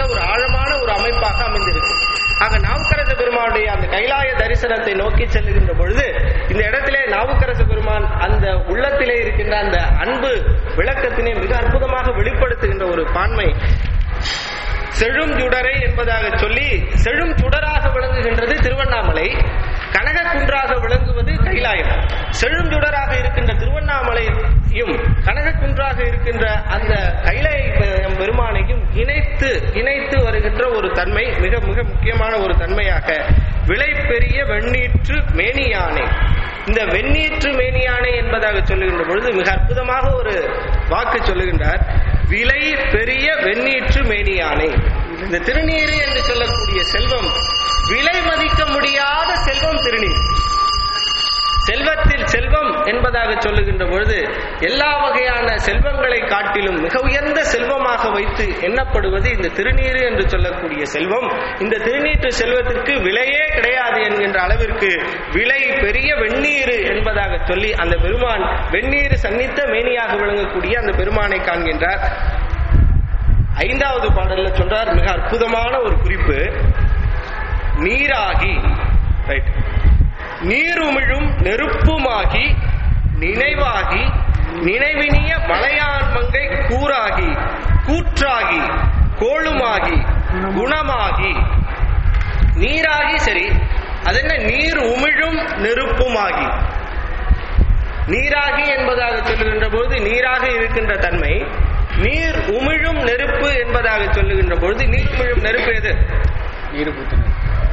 சிறப்பாக அமைந்திருக்கு ஆக நாவுக்கரச பெருமானுடைய அந்த கைலாய தரிசனத்தை நோக்கி செல்லுகின்ற பொழுது இந்த இடத்திலே நாவுக்கரச பெருமான் அந்த உள்ளத்திலே இருக்கின்ற அந்த அன்பு விளக்கத்தினை மிக அற்புதமாக வெளிப்படுத்துகின்ற ஒரு பான்மை செழும் சுடரை என்பதாக சொல்லி செழும் சுடராக விளங்குகின்றது திருவண்ணாமலை கனக குன்றாக விளங்குவது கைலாயம் செழும் சுடராக இருக்கின்ற திருவண்ணாமலையும் கனக குன்றாக இருக்கின்ற அந்த கைலாய பெ- பெருமானையும் இணைத்து இணைத்து வருகின்ற ஒரு தன்மை மிக மிக முக்கியமான ஒரு தன்மையாக விலை பெரிய வெண்ணீற்று மேனியானை இந்த வெண்ணீற்று மேனியானை என்பதாக சொல்லுகின்ற பொழுது மிக அற்புதமாக ஒரு வாக்கு சொல்லுகின்றார் விலை பெரிய வெண்ணீற்று மேனியானை இந்த திருநீறு என்று சொல்லக்கூடிய செல்வம் விலை மதிக்க முடியாத செல்வம் திருநீர் செல்வத்தில் செல்வம் என்பதாக சொல்லுகின்ற பொழுது எல்லா வகையான செல்வங்களை காட்டிலும் மிக உயர்ந்த செல்வமாக வைத்து எண்ணப்படுவது இந்த திருநீறு என்று சொல்லக்கூடிய செல்வம் இந்த திருநீற்று செல்வத்திற்கு விலையே கிடையாது என்கின்ற அளவிற்கு விலை பெரிய வெந்நீரு என்பதாக சொல்லி அந்த பெருமான் வெந்நீர் சன்னித்த மேனியாக விளங்கக்கூடிய அந்த பெருமானை காண்கின்றார் ஐந்தாவது பாடல்ல சொல்றார் மிக அற்புதமான ஒரு குறிப்பு நீராகி ரைட் நீருமிழும் நெருப்புமாகி நினைவாகி நினைவினிய மலையான் மங்கை கூறாகி கூற்றாகி கோளுமாகி குணமாகி நீராகி சரி அது என்ன நீர் உமிழும் நெருப்புமாகி நீராகி என்பதாக சொல்லுகின்ற போது நீராக இருக்கின்ற தன்மை நீர் உமிழும் நெருப்பு என்பதாக சொல்லுகின்ற பொழுது நீர் உமிழும் நெருப்பு எது நீர் பூத்தின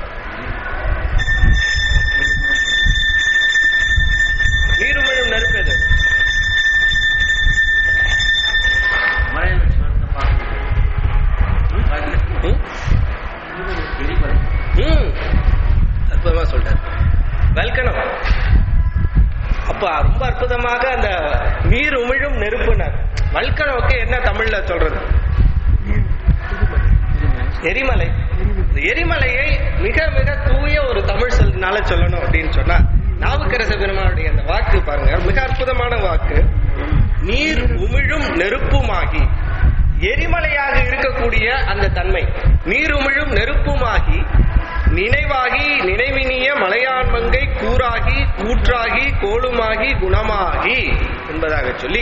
நீர் உமிழும் நெருப்பு எது ம்? ம். அற்புதமா சொல்றார் வல்கணம் அப்ப ரொம்ப அற்புதமாக அந்த நீர் உமிழும் நெருப்புனர் வல்கணவுக்கு என்ன தமிழ்ல சொல்றது எரிமலை இந்த எரிமலையை மிக மிக தூய ஒரு தமிழ் சொல்லினால சொல்லணும் அப்படின்னு சொன்னா நாவுக்கரச பெருமானுடைய அந்த வாக்கு பாருங்க மிக அற்புதமான வாக்கு நீர் உமிழும் நெருப்புமாகி எரிமலையாக இருக்கக்கூடிய அந்த தன்மை நீர் உமிழும் நெருப்புமாகி நினைவாகி நினைவினிய மலையான் மங்கை கூறாகி கூற்றாகி கோளுமாகி குணமாகி என்பதாக சொல்லி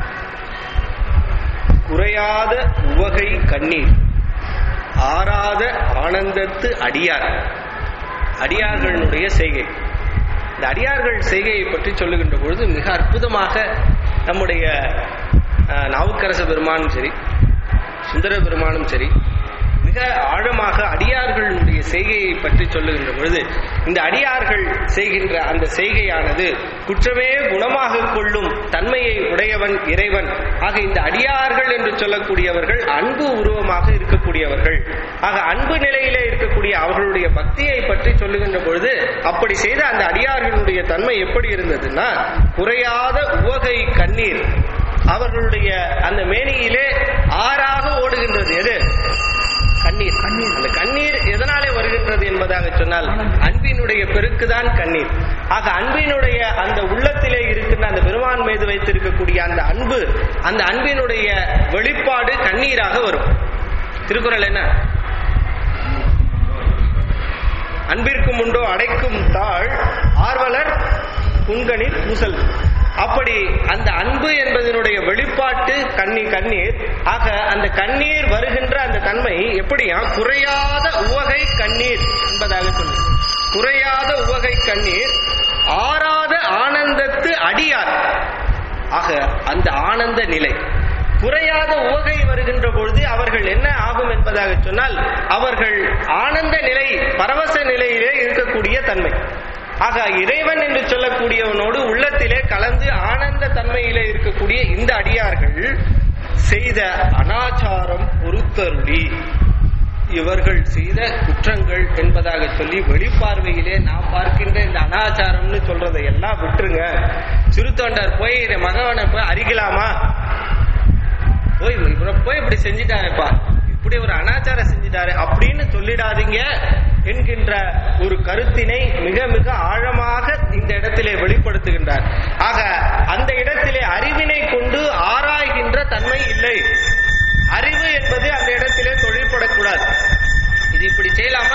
குறையாத உவகை கண்ணீர் ஆறாத ஆனந்தத்து அடியார் அடியார்களுடைய செய்கை இந்த அடியார்கள் செய்கையை பற்றி சொல்லுகின்ற பொழுது மிக அற்புதமாக நம்முடைய அஹ், நாவுக்கரச பெருமானும் சரி சுந்தர பெருமானும் சரி மிக ஆழமாக அடியார்களுடைய செய்கையை பற்றி சொல்லுகின்ற பொழுது இந்த அடியார்கள் செய்கின்ற அந்த செய்கையானது குற்றமே குணமாக கொள்ளும் தன்மையை உடையவன் இறைவன் ஆக இந்த அடியார்கள் என்று சொல்லக்கூடியவர்கள் அன்பு உருவமாக இருக்கக்கூடியவர்கள் ஆக அன்பு நிலையிலே இருக்கக்கூடிய அவர்களுடைய பக்தியை பற்றி சொல்லுகின்ற பொழுது அப்படி செய்த அந்த அடியார்களுடைய தன்மை எப்படி இருந்ததுன்னா குறையாத உவகை கண்ணீர் அவர்களுடைய அந்த மேனியிலே ஆறாக ஓடுகின்றது எது கண்ணீர் அந்த கண்ணீர் எதனாலே வருகின்றது என்பதாக சொன்னால் அன்பினுடைய பெருக்குதான் கண்ணீர் ஆக அன்பினுடைய அந்த உள்ளத்திலே இருக்கின்ற அந்த பெருமான் மீது வைத்திருக்கக்கூடிய அந்த அன்பு அந்த அன்பினுடைய வெளிப்பாடு கண்ணீராக வரும் திருக்குறள் என்ன அன்பிற்கும் உண்டோ அடைக்கும் தாழ் ஆர்வலர் புன்கணீர் பூசல் அப்படி அந்த அன்பு என்பதனுடைய வெளிப்பாட்டு கண்ணி கண்ணீர் ஆக அந்த கண்ணீர் வருகின்ற அந்த தன்மை எப்படியா குறையாத உவகை கண்ணீர் என்பதாக சொல்லு குறையாத உவகை கண்ணீர் ஆறாத ஆனந்தத்து அடியார் ஆக அந்த ஆனந்த நிலை குறையாத உவகை வருகின்ற பொழுது அவர்கள் என்ன ஆகும் என்பதாக சொன்னால் அவர்கள் ஆனந்த நிலை பரவச நிலையிலே இருக்கக்கூடிய தன்மை ஆக இறைவன் என்று சொல்லக்கூடியவனோடு உள்ளத்திலே கலந்து ஆனந்த தன்மையிலே இருக்கக்கூடிய இந்த அடியார்கள் செய்த அனாச்சாரம் பொறுத்தருளி இவர்கள் செய்த குற்றங்கள் என்பதாக சொல்லி வெளிப்பார்வையிலே நாம் பார்க்கின்ற இந்த அனாச்சாரம்னு சொல்றதை எல்லாம் விட்டுருங்க சிறுத்தொண்டர் போய் இந்த மகவனை போய் அரிக்கலாமா போய் இவரை போய் இப்படி செஞ்சிட்டாருப்பா இப்படி ஒரு அனாச்சாரம் செஞ்சிட்டாரு அப்படின்னு சொல்லிடாதீங்க என்கின்ற ஒரு கருத்தினை மிக மிக ஆழமாக இந்த இடத்திலே வெளிப்படுத்துகின்றார் ஆக அந்த இடத்திலே அறிவினை கொண்டு ஆராய்கின்ற தன்மை இல்லை அறிவு என்பது அந்த இடத்திலே தொழிற்படக்கூடாது இது இப்படி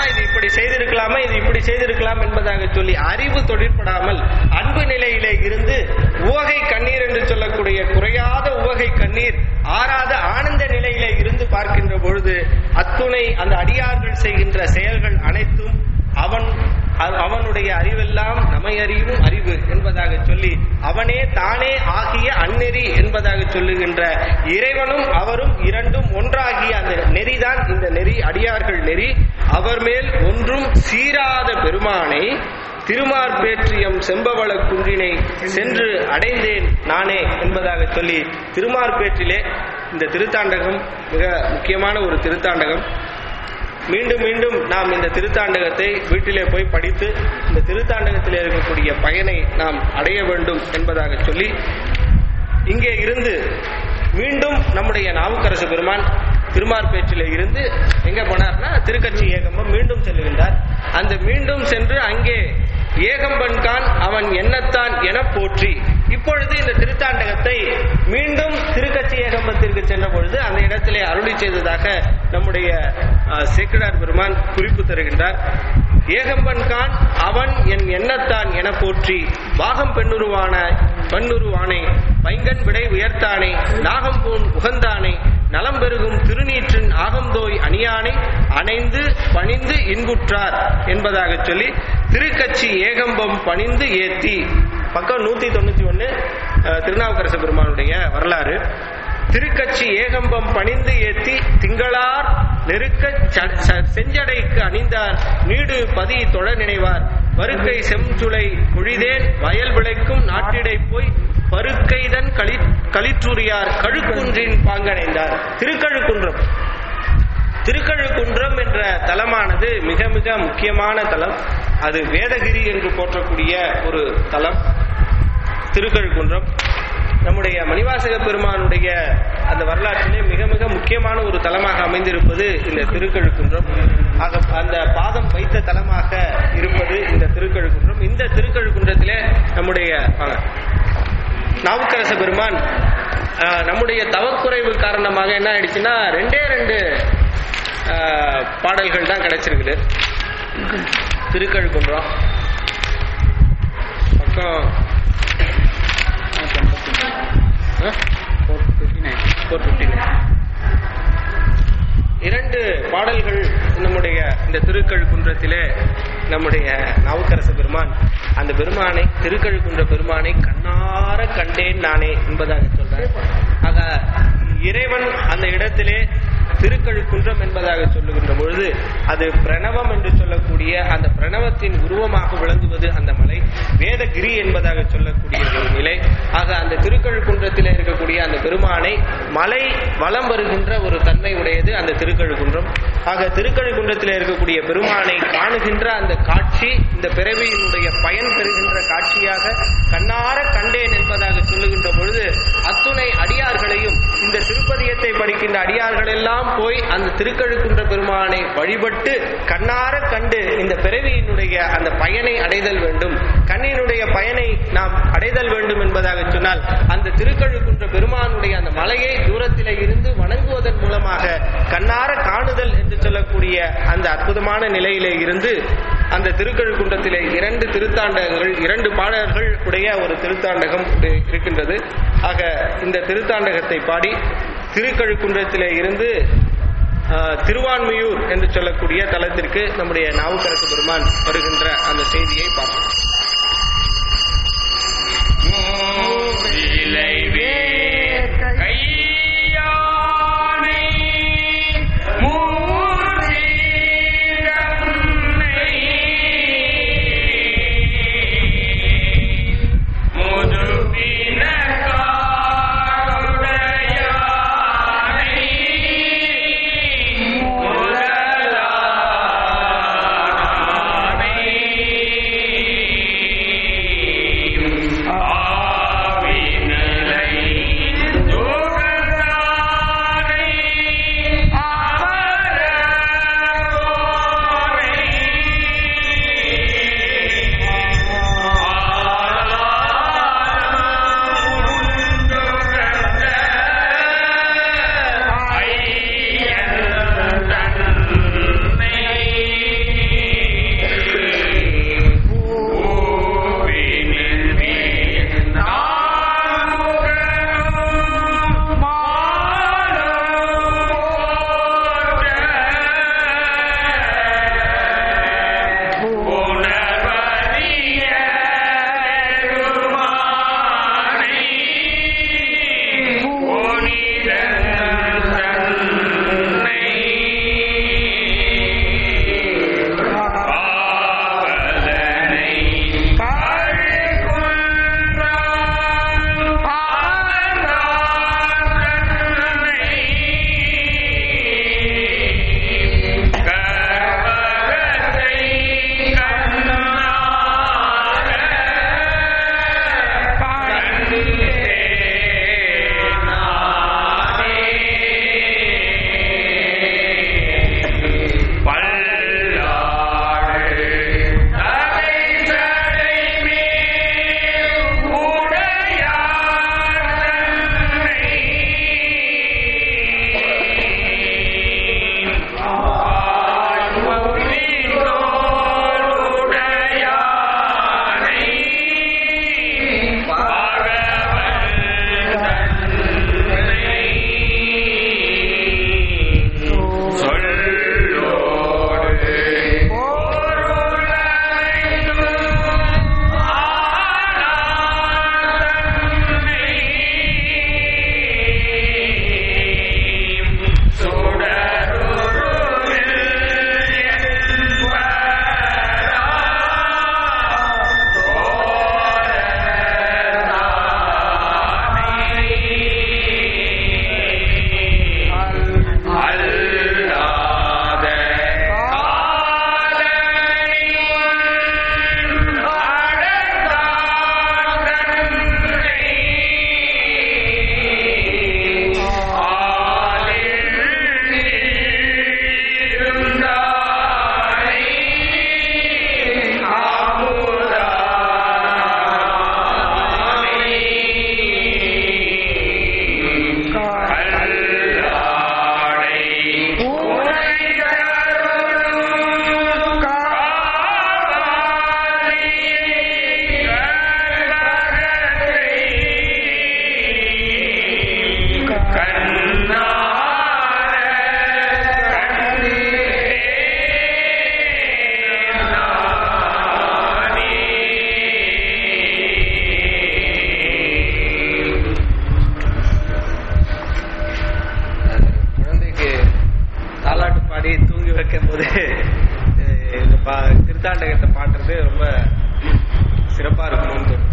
இது இப்படி செய்திருக்கலாமா இது இப்படி செய்திருக்கலாம் என்பதாக சொல்லி அறிவு தொழிற்படாமல் அன்பு நிலையிலே இருந்து உவகை கண்ணீர் என்று சொல்லக்கூடிய குறையாத உவகை கண்ணீர் ஆறாத ஆனந்த நிலையிலே இருந்து பார்க்கின்ற பொழுது அத்துணை அந்த அடியார்கள் செய்கின்ற செயல்கள் அனைத்தும் அவன் அவ- அவனுடைய அறிவெல்லாம் நம்மை அறிவும் அறிவு என்பதாக சொல்லி அவனே தானே ஆகிய அந்நெறி என்பதாக சொல்லுகின்ற இறைவனும் அவரும் இரண்டும் ஒன்றாகிய அந்த நெறிதான் இந்த நெறி அடியார்கள் நெறி அவர் மேல் ஒன்றும் சீராத பெருமானை திருமார்பேற்றியம் செம்பவள குன்றினை சென்று அடைந்தேன் நானே என்பதாக சொல்லி திருமார்பேற்றிலே இந்த திருத்தாண்டகம் மிக முக்கியமான ஒரு திருத்தாண்டகம் மீண்டும் மீண்டும் நாம் இந்த திருத்தாண்டகத்தை வீட்டிலே போய் படித்து இந்த திருத்தாண்டகத்தில் இருக்கக்கூடிய பயனை நாம் அடைய வேண்டும் என்பதாக சொல்லி இங்கே இருந்து மீண்டும் நம்முடைய நாவுக்கரசு பெருமான் திருமார்பேற்றிலே இருந்து எங்க போனார்னா திருக்கட்சி ஏகம்பம் மீண்டும் செல்லுகின்றார் அந்த மீண்டும் சென்று அங்கே ஏகம்பன்கான் அவன் எண்ணத்தான் என போற்றி இப்பொழுது இந்த திருத்தாண்டகத்தை மீண்டும் திருக்கட்சி ஏகம்பத்திற்கு சென்ற பொழுது அந்த இடத்திலே அருளி செய்ததாக நம்முடைய அஹ், சேக்கிழார் பெருமான் குறிப்பு தருகின்றார் ஏகம்பன் கான் அவன் என் எண்ணத்தான் என போற்றி பாகம் பெண்ணுருவான பெண்ணுருவானை பைங்கன் விடை உயர்த்தானை நாகம்பூன் உகந்தானை நலம் பெருகும் திருநீற்றின் ஆகந்தோய் அணியானை அணைந்து பணிந்து இன்புற்றார் என்பதாக சொல்லி திருக்கட்சி ஏகம்பம் பணிந்து ஏத்தி பக்கம் நூத்தி தொண்ணூத்தி ஒன்னு திருநாவுக்கரசு பெருமானுடைய வரலாறு திருக்கட்சி ஏகம்பம் பணிந்து ஏத்தி திங்களார் நெருக்க ச- ச- செஞ்சடைக்கு அணிந்தார் நீடு பதி தொழ நினைவார் வருக்கை செம்சுளை குழிதேன் வயல் விளைக்கும் நாட்டிடை போய் பருக்கைதன் களி களிற்றுரியார் கழுக்குன்றின் பாங்கணைந்தார் திருக்கழுக்குன்றம் திருக்கழுக்குன்றம் என்ற தலமானது மிக மிக முக்கியமான தலம் அது வேதகிரி என்று போற்றக்கூடிய ஒரு தலம் திருக்கழுக்குன்றம் நம்முடைய மணிவாசக பெருமானுடைய அந்த வரலாற்றிலே மிக மிக முக்கியமான ஒரு தலமாக அமைந்திருப்பது இந்த திருக்கழுக்குன்றம் ஆக அந்த பாதம் வைத்த தலமாக இருப்பது இந்த திருக்கழுக்குன்றம் இந்த திருக்கழுக்குன்றத்திலே நம்முடைய வாங்க. நாவுக்கரச பெருமான் ஆஹ், நம்முடைய தவக்குறைவு காரணமாக என்ன ஆயிடுச்சுன்னா ரெண்டே ரெண்டு ஆஹ், பாடல்கள் தான் கிடைச்சிருக்குது திருக்கழுக்குன்றம் பக்கம் ஃபோர் ஃபிஃப்டி இரண்டு பாடல்கள் நம்முடைய இந்த திருக்கழுக்குன்றத்திலே நம்முடைய நாவுக்கரசு பெருமான் அந்த பெருமானை திருக்கழுக்குன்ற பெருமானை கண்ணார கண்டேன் நானே என்பதாக சொல்றார் ஆக இறைவன் அந்த இடத்திலே திருக்கழுக்குன்றம் என்பதாக சொல்லுகின்ற பொழுது அது பிரணவம் என்று சொல்லக்கூடிய அந்த பிரணவத்தின் உருவமாக விளங்குவது அந்த மலை வேதகிரி என்பதாக சொல்லக்கூடிய ஒரு நிலை ஆக அந்த திருக்கழுக்குன்றத்தில் இருக்கக்கூடிய அந்த பெருமானை மலை வலம் வருகின்ற ஒரு தன்மை உடையது அந்த திருக்கழுக்குன்றம் ஆக திருக்கழுக்குன்றத்தில் இருக்கக்கூடிய பெருமானை காணுகின்ற அந்த காட்சி இந்த பிறவியினுடைய பயன் பெறுகின்ற காட்சியாக கண்ணார கண்டேன் என்பதாக சொல்லுகின்ற பொழுது அத்துணை அடியார்களையும் இந்த திருப்பதியத்தை படிக்கின்ற அடியார்கள் எல்லாம் போய் அந்த திருக்கழுக்குன்ற பெருமானை வழிபட்டு கண்ணார கண்டு இந்த பிறவியினுடைய அந்த பயனை அடைதல் வேண்டும் கண்ணினுடைய பயனை நாம் அடைதல் வேண்டும் என்பதாக சொன்னால் அந்த திருக்கழுக்குன்ற பெருமானுடைய அந்த மலையை தூரத்திலே இருந்து வணங்குவதன் மூலமாக கண்ணார காணுதல் என்று சொல்லக்கூடிய அந்த அற்புதமான நிலையிலே இருந்து அந்த திருக்கழுக்குன்றத்திலே இரண்டு திருத்தாண்டகங்கள் இரண்டு பாடல்கள் உடைய ஒரு திருத்தாண்டகம் இருக்கின்றது ஆக இந்த திருத்தாண்டகத்தை பாடி திருக்கழுக்குன்றத்திலே இருந்து ஆஹ், திருவான்மியூர் என்று சொல்லக்கூடிய தலத்திற்கு நம்முடைய நாவுக்கரசு பெருமான் வருகின்ற அந்த செய்தியை பார்ப்போம் மூவிலைவே கையானை மூர்த்திதன்னை முதுபினக்காருடையானை முதலானை போது அஹ், இந்த பா திருத்தாண்டகத்தை பாடுறது ரொம்ப சிறப்பா இருக்கணும்னு தோணும்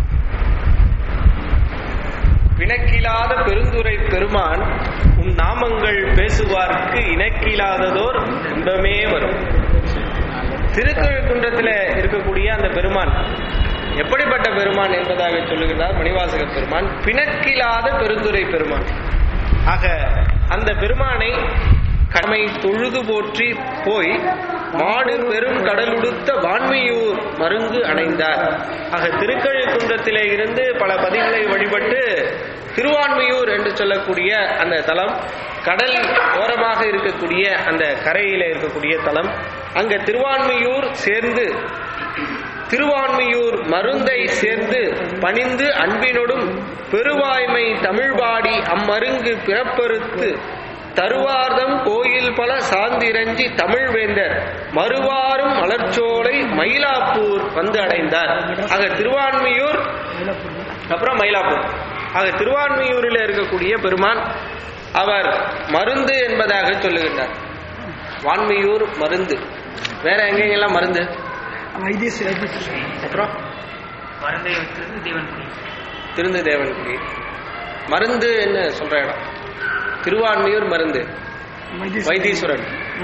பிணக்கிலாத பெருந்துரை பெருமான் உன் நாமங்கள் பேசுவார்க்கு இணக்கிலாததோர் இன்பமே வரும் திருக்கழுக்குன்றத்தில் இருக்கக்கூடிய அந்த பெருமான் எப்படிப்பட்ட பெருமான் என்பதாக சொல்லுகிறார் மணிவாசக பெருமான் பிணக்கிலாத பெருந்துரை பெருமான் ஆக அந்த பெருமானை கடமை தொழுது போற்றி போய் மாடு பெரும் கடலுடுத்த வான்மையூர் மருங்கு அடைந்தார் ஆக திருக்கழுக்குன்றத்திலே இருந்து பல பதிகளை வழிபட்டு திருவான்மையூர் என்று சொல்லக்கூடிய அந்த தலம் கடல் ஓரமாக இருக்கக்கூடிய அந்த கரையில இருக்கக்கூடிய தலம் அங்க திருவான்மையூர் சேர்ந்து திருவான்மையூர் மருந்தை சேர்ந்து பணிந்து அன்பினோடும் பெருவாய்மை தமிழ்பாடி அம்மருங்கு பிறப்பறுத்து தருவார்தம் கோயில் பல சாந்திரஞ்சி தமிழ்வேந்தர் மறுவாரும் மலர்ச்சோலை மயிலாப்பூர் வந்து அடைந்தார் ஆக திருவான்மையூர் அப்புறம் மயிலாப்பூர் ஆக திருவான்மையூரில் இருக்கக்கூடிய பெருமான் அவர் மருந்து என்பதாக சொல்லுகின்றார் வான்மையூர் மருந்து வேற எங்கெங்கெல்லாம் மருந்து அப்புறம் மருந்தை வைத்திருந்து தேவன் குடி திருந்து தேவன்குடி மருந்து என்ன சொல்ற இடம் திருவான்மையூர் மருந்து வைத்தீஸ்வரன்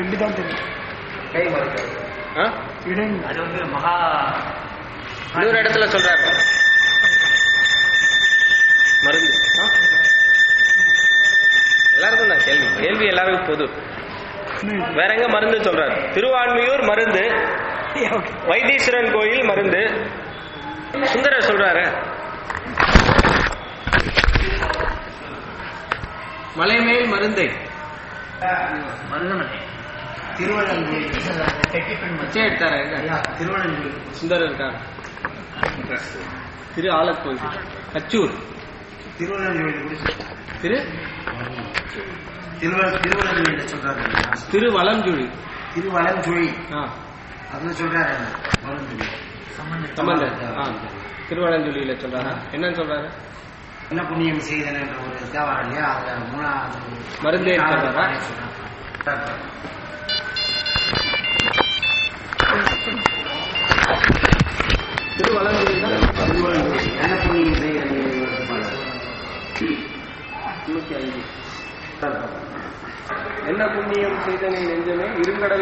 ஆ? அது வந்து மகா இன்னொரு இடத்துல சொல்றாரு மருந்து ஆ? எல்லாருக்கும் தான் கேள்வி கேள்வி எல்லாருக்கும் பொது வேற எங்க மருந்து சொல்றாரு திருவான்மையூர் மருந்து வைத்தீஸ்வரன் கோயில் மருந்து சுந்தரர் சொல்றாரு மலைமேல் மருந்தை மருதமலை மச்சே எடுத்தாரு எங்க? சுந்தரர் இருக்காரு திரு ஆலக்கோயில் கச்சூர் திரு திருவலஞ்சுழி திருவலஞ்சுழி ஆ அதுல சொல்றாரு மருந்து சம்பந்தர் ஆ திருவலஞ்சுழியில சொல்றாரா என்னன்னு சொல்றாரு என்ன புண்ணியம் செய்தன என்ற ஒரு தேவாரம் இல்லையா அதுல மூணாவது மருந்தே நாலாவது சொல்றாரா? பாடல் சொல்றாரு. திருவலஞ்சுழி திருவலஞ்சுழி என்ன புண்ணியம் செய்தன என்ற ஒரு பாடல். நூத்தி ஐந்து என்ன புண்ணியம் செய்தனை நெஞ்சமே இருங்கடல்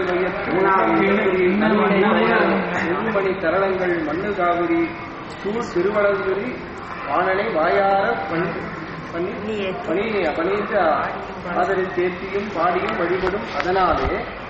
மையமணி தரணங்கள் மண்ணு காவிரி சூழ் திருவளங்குரி வாணனை வாயார பணி பண்ணி பணி பணிந்து ஆதரி சேர்த்தியும் பாடியும் வழிபடும் அதனாலே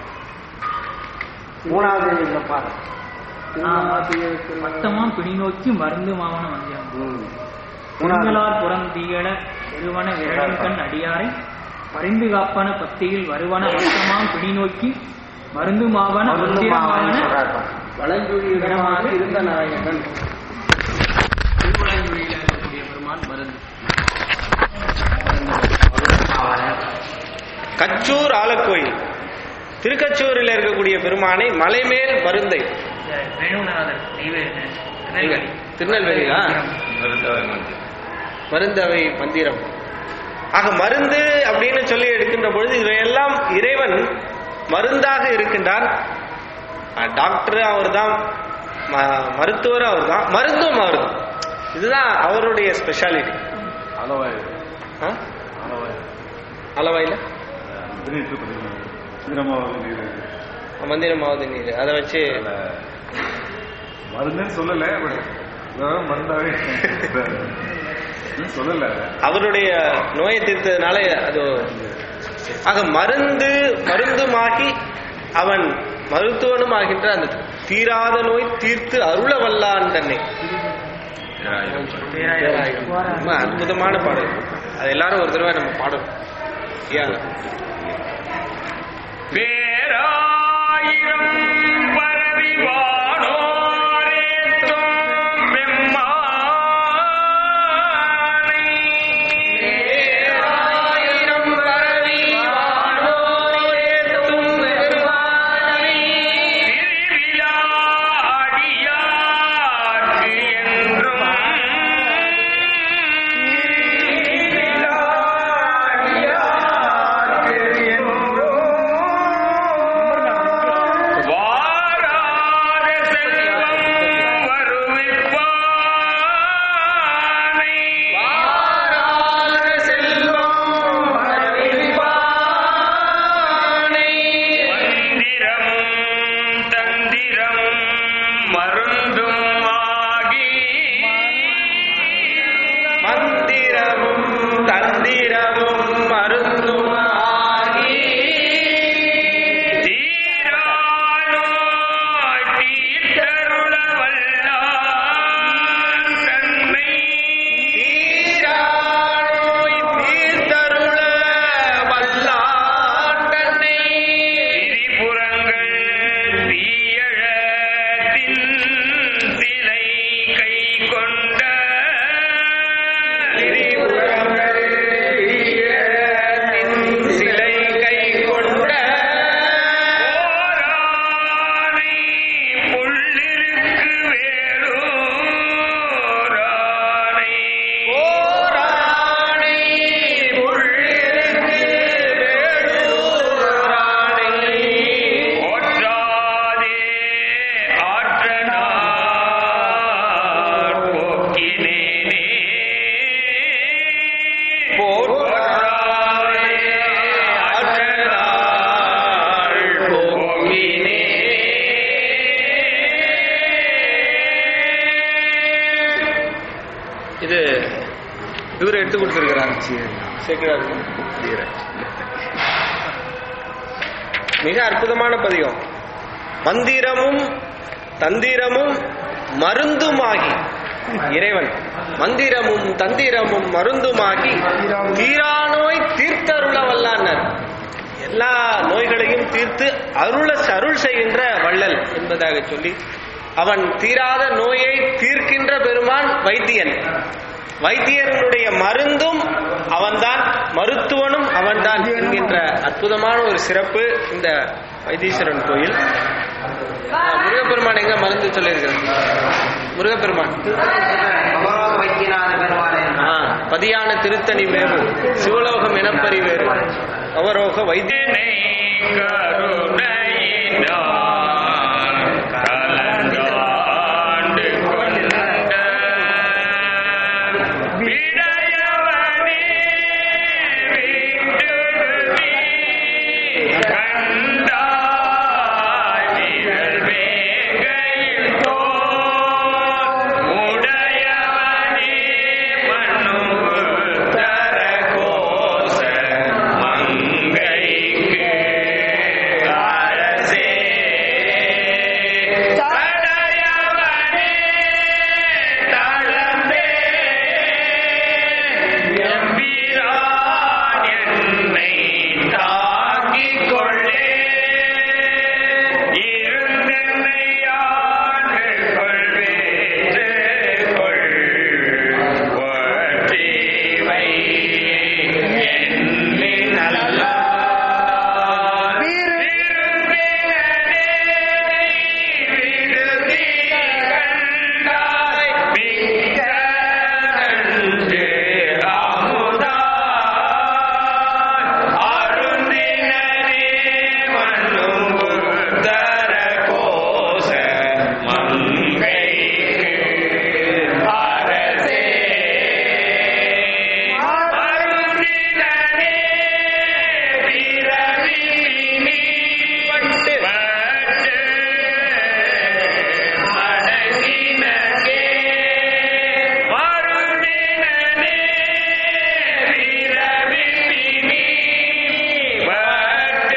மூணாவது இந்த பாடல் மத்தமாம் பிடிநோக்கி மருந்து மாவன வந்தியம் மூணாவது திருங்களார் புறம் தீயட பெருவன விரலின் கண் அடியாரை பரிந்து காப்பன பத்தியில் வருவன மத்தமாம் பிடிநோக்கி மருந்து மாவன மருந்து மந்திரமான மாவன சொல்றாரு பாருங்க. வளஞ்சுழியிடமாக இருந்த நாயகன் திருவளஞ்சுழியில் இருக்கக்கூடிய பெருமான் மருந்து கச்சூர் ஆலக்கோயில் திருக்கச்சூரில் இருக்கக்கூடிய பெருமானை மலைமேல் மருந்தை வேணுநாதர் நெய்வேலி எங்க? திருநெல்வேலியா மருந்தவை மந்திரம் ஆக மருந்து அப்படின்னு சொல்லி எடுக்கின்ற பொழுது இவையெல்லாம் இறைவன் மருந்தாக இருக்கின்றான் அஹ் டாக்டர் அவர்தான் ம- மருத்துவரும் அவர்தான் மருந்தும் அவர்தான் இதுதான் அவருடைய ஸ்பெஷாலிட்டி அளவாய் ஆ? அளவாய் அளவாயில பதினெட்டு பதிமூணு தினமாவது நீர் மந்திரமாவது நீர் அதை வச்சு மருந்துன்னு சொல்லல but வெறும் மருந்தாவே சொல்லல அவருடைய நோயை தீர்த்ததுனால அது ஆக மருந்து மருந்துமாகி அவன் மருத்துவனும் ஆகின்ற அந்த தீராத நோய் தீர்த்து அருள வல்லான் தன்னை ரொம்ப அற்புதமான பாடல் அது எல்லாரும் ஒரு தடவை நம்ம பாடணும் ஏன் பேராயிரம் பரவி வானோரேத்தும் பெம்மானை. ஆயிரம் பரவி வானோரேத்தும் பெருமானை. திருவிழாடியார்க்கு என்றும் திருவிழாடியார்க்கு சேக்கிழார் மிக அற்புதமான பதிகம் மந்திரமும் தந்திரமும் மருந்துமாகி இறைவன் மந்திரமும் தந்திரமும் மருந்துமாகி தீரா நோய் தீர்த்தருள வல்லானர் எல்லா நோய்களையும் தீர்த்து அருள அருள் செய்கின்ற வள்ளல் என்பதாக சொல்லி அவன் தீராத நோயை தீர்க்கின்ற பெருமான் வைத்தியன் வைத்தியர்களுடைய மருந்தும் அவன்தான் மருத்துவனும் அவன்தான் என்கின்ற அற்புதமான ஒரு சிறப்பு இந்த வைத்தீஸ்வரன் கோயில் ஆஹ், முருகப்பெருமான் எங்க மருந்து சொல்லியிருக்கிறார் முருகப்பெருமான் அபரோக வைத்தியநாத பெருமாளே ஆ, பதியான திருத்தணி மேவு சிவலோகம் எனப்பறி வேறு அவரோக வைத்திய கலந்தாண்டு கொண்ட விடையவனே விட்டுடுதி கண்டாய் விரல் வேங்கையில் தோல் உடையவனே மண்ணுத்தர கோச மங்கைக்கு அரசே தடையவனே தளர்ந்தே எம்பிரான் என்னை தாங்கிக் கொள்ளே இருந்தென்னை ஆண்டு கொள்வேற்று கொள் ஒற்றிவை என்னின் அல்லார் விரும்பினனே விடுதி கண்டாய் மிக்க நன்று அமுதாய் அருந்தினரே மண்ணும் உத்தர கோச மங்கைக்கு அரசே அருந்தினரே பிறவி நீ பட்டு பட்டு அடங்கினகே அருந்தினனே பிறவி நீ பட்டு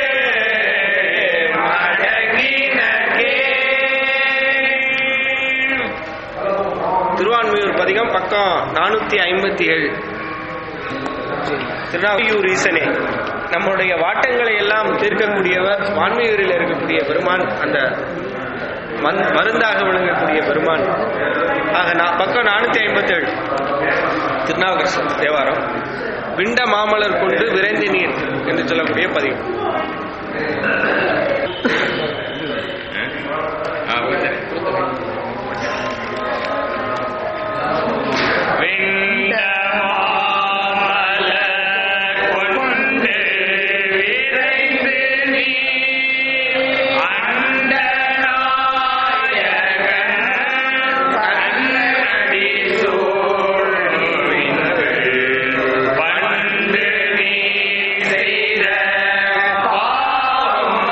அடங்கினகே திருவான்மையூர் பதிகம் பக்கம் நானூத்தி ஐம்பத்தி ஏழு திருநாவியூர் ஈசனே நம்முடைய வாட்டங்களை எல்லாம் தீர்க்கக்கூடியவர் வான்மையூரில் இருக்கக்கூடிய பெருமான் அந்த மந் மருந்தாக விளங்கக்கூடிய பெருமான் ஆக நான் பக்கம் நானூத்தி ஐம்பத்தி ஏழு திருநாவுக்கரசர் தேவாரம் விண்ட மாமலர் கொண்டு விரைந்து நீர் என்று சொல்லக்கூடிய பதிகம் கொண்டு விரைந்து நீ அண்டநாயகன் கண்ணடி சூழ்நின்று பண்டு நீ செய்த பாவம்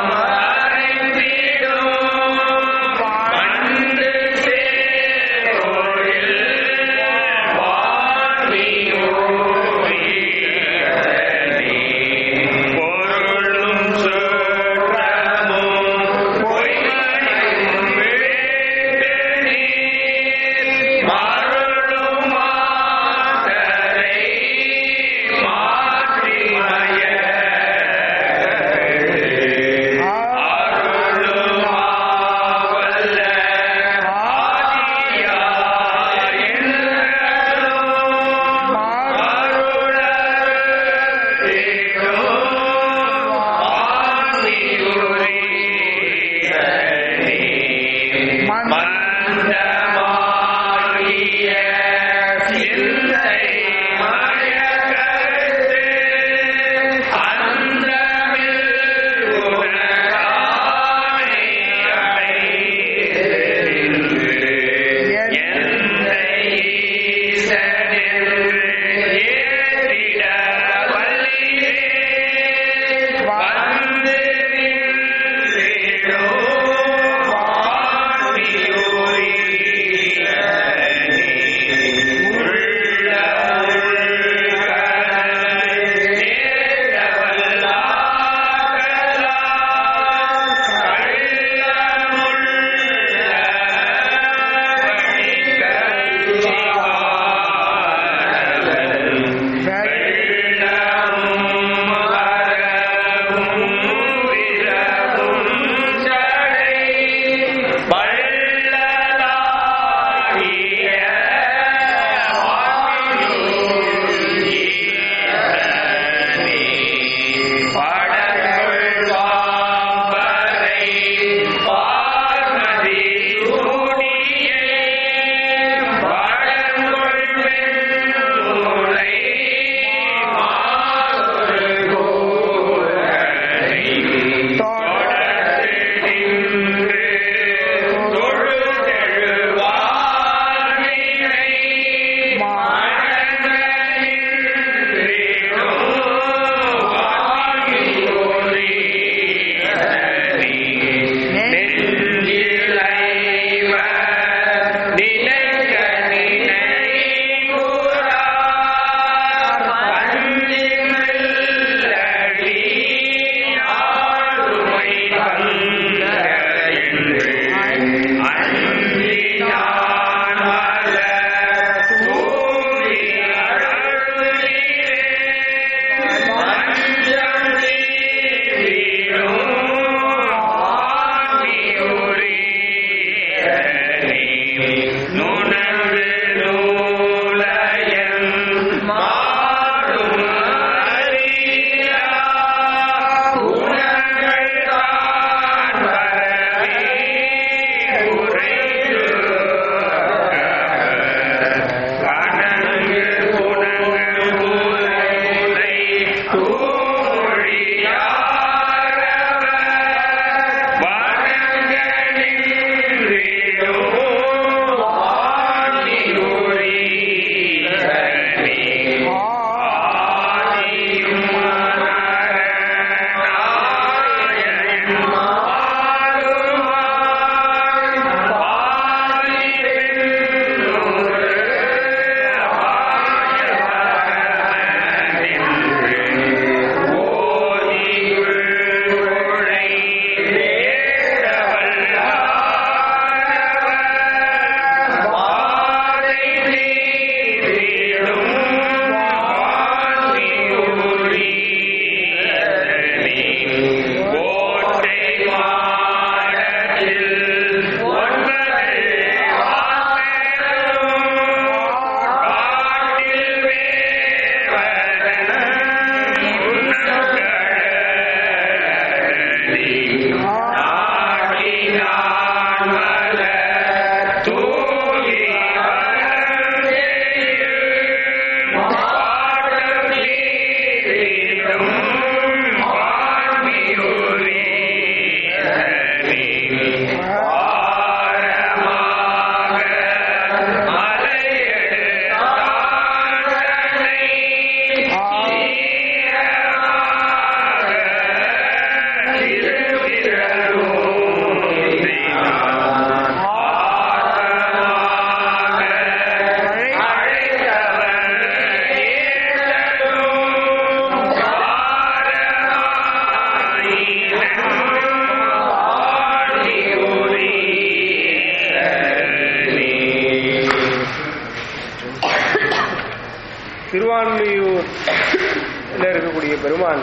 திருவான்மியூர்ல இருக்கக்கூடிய பெருமான்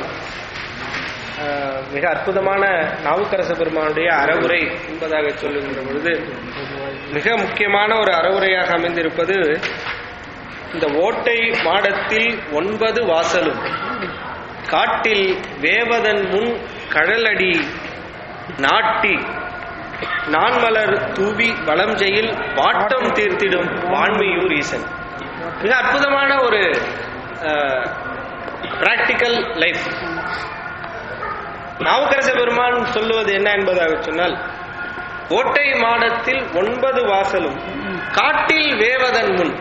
ஆஹ், மிக அற்புதமான நாவுக்கரச பெருமானுடைய அறவுரை என்பதாக சொல்லுகின்ற பொழுது மிக முக்கியமான ஒரு அறவுரையாக அமைந்திருப்பது இந்த ஓட்டை மாடத்தில் ஒன்பது வாசலும் காட்டில் வேவதன் முன் கழலடி நாட்டி நான்மலர் தூவி வளம் செய்யில் வாட்டம் தீர்த்திடும் வான்மையூர் ஈசன் மிக அற்புதமான ஒரு பிராக்டிக்கல் லைஃப் நாவுக்கரச பெருமான் சொல்லுவது என்ன என்பதாக சொன்னால் ஓட்டை மாடத்தில் ஒன்பது வாசலும் காட்டில் வேவதன் முன்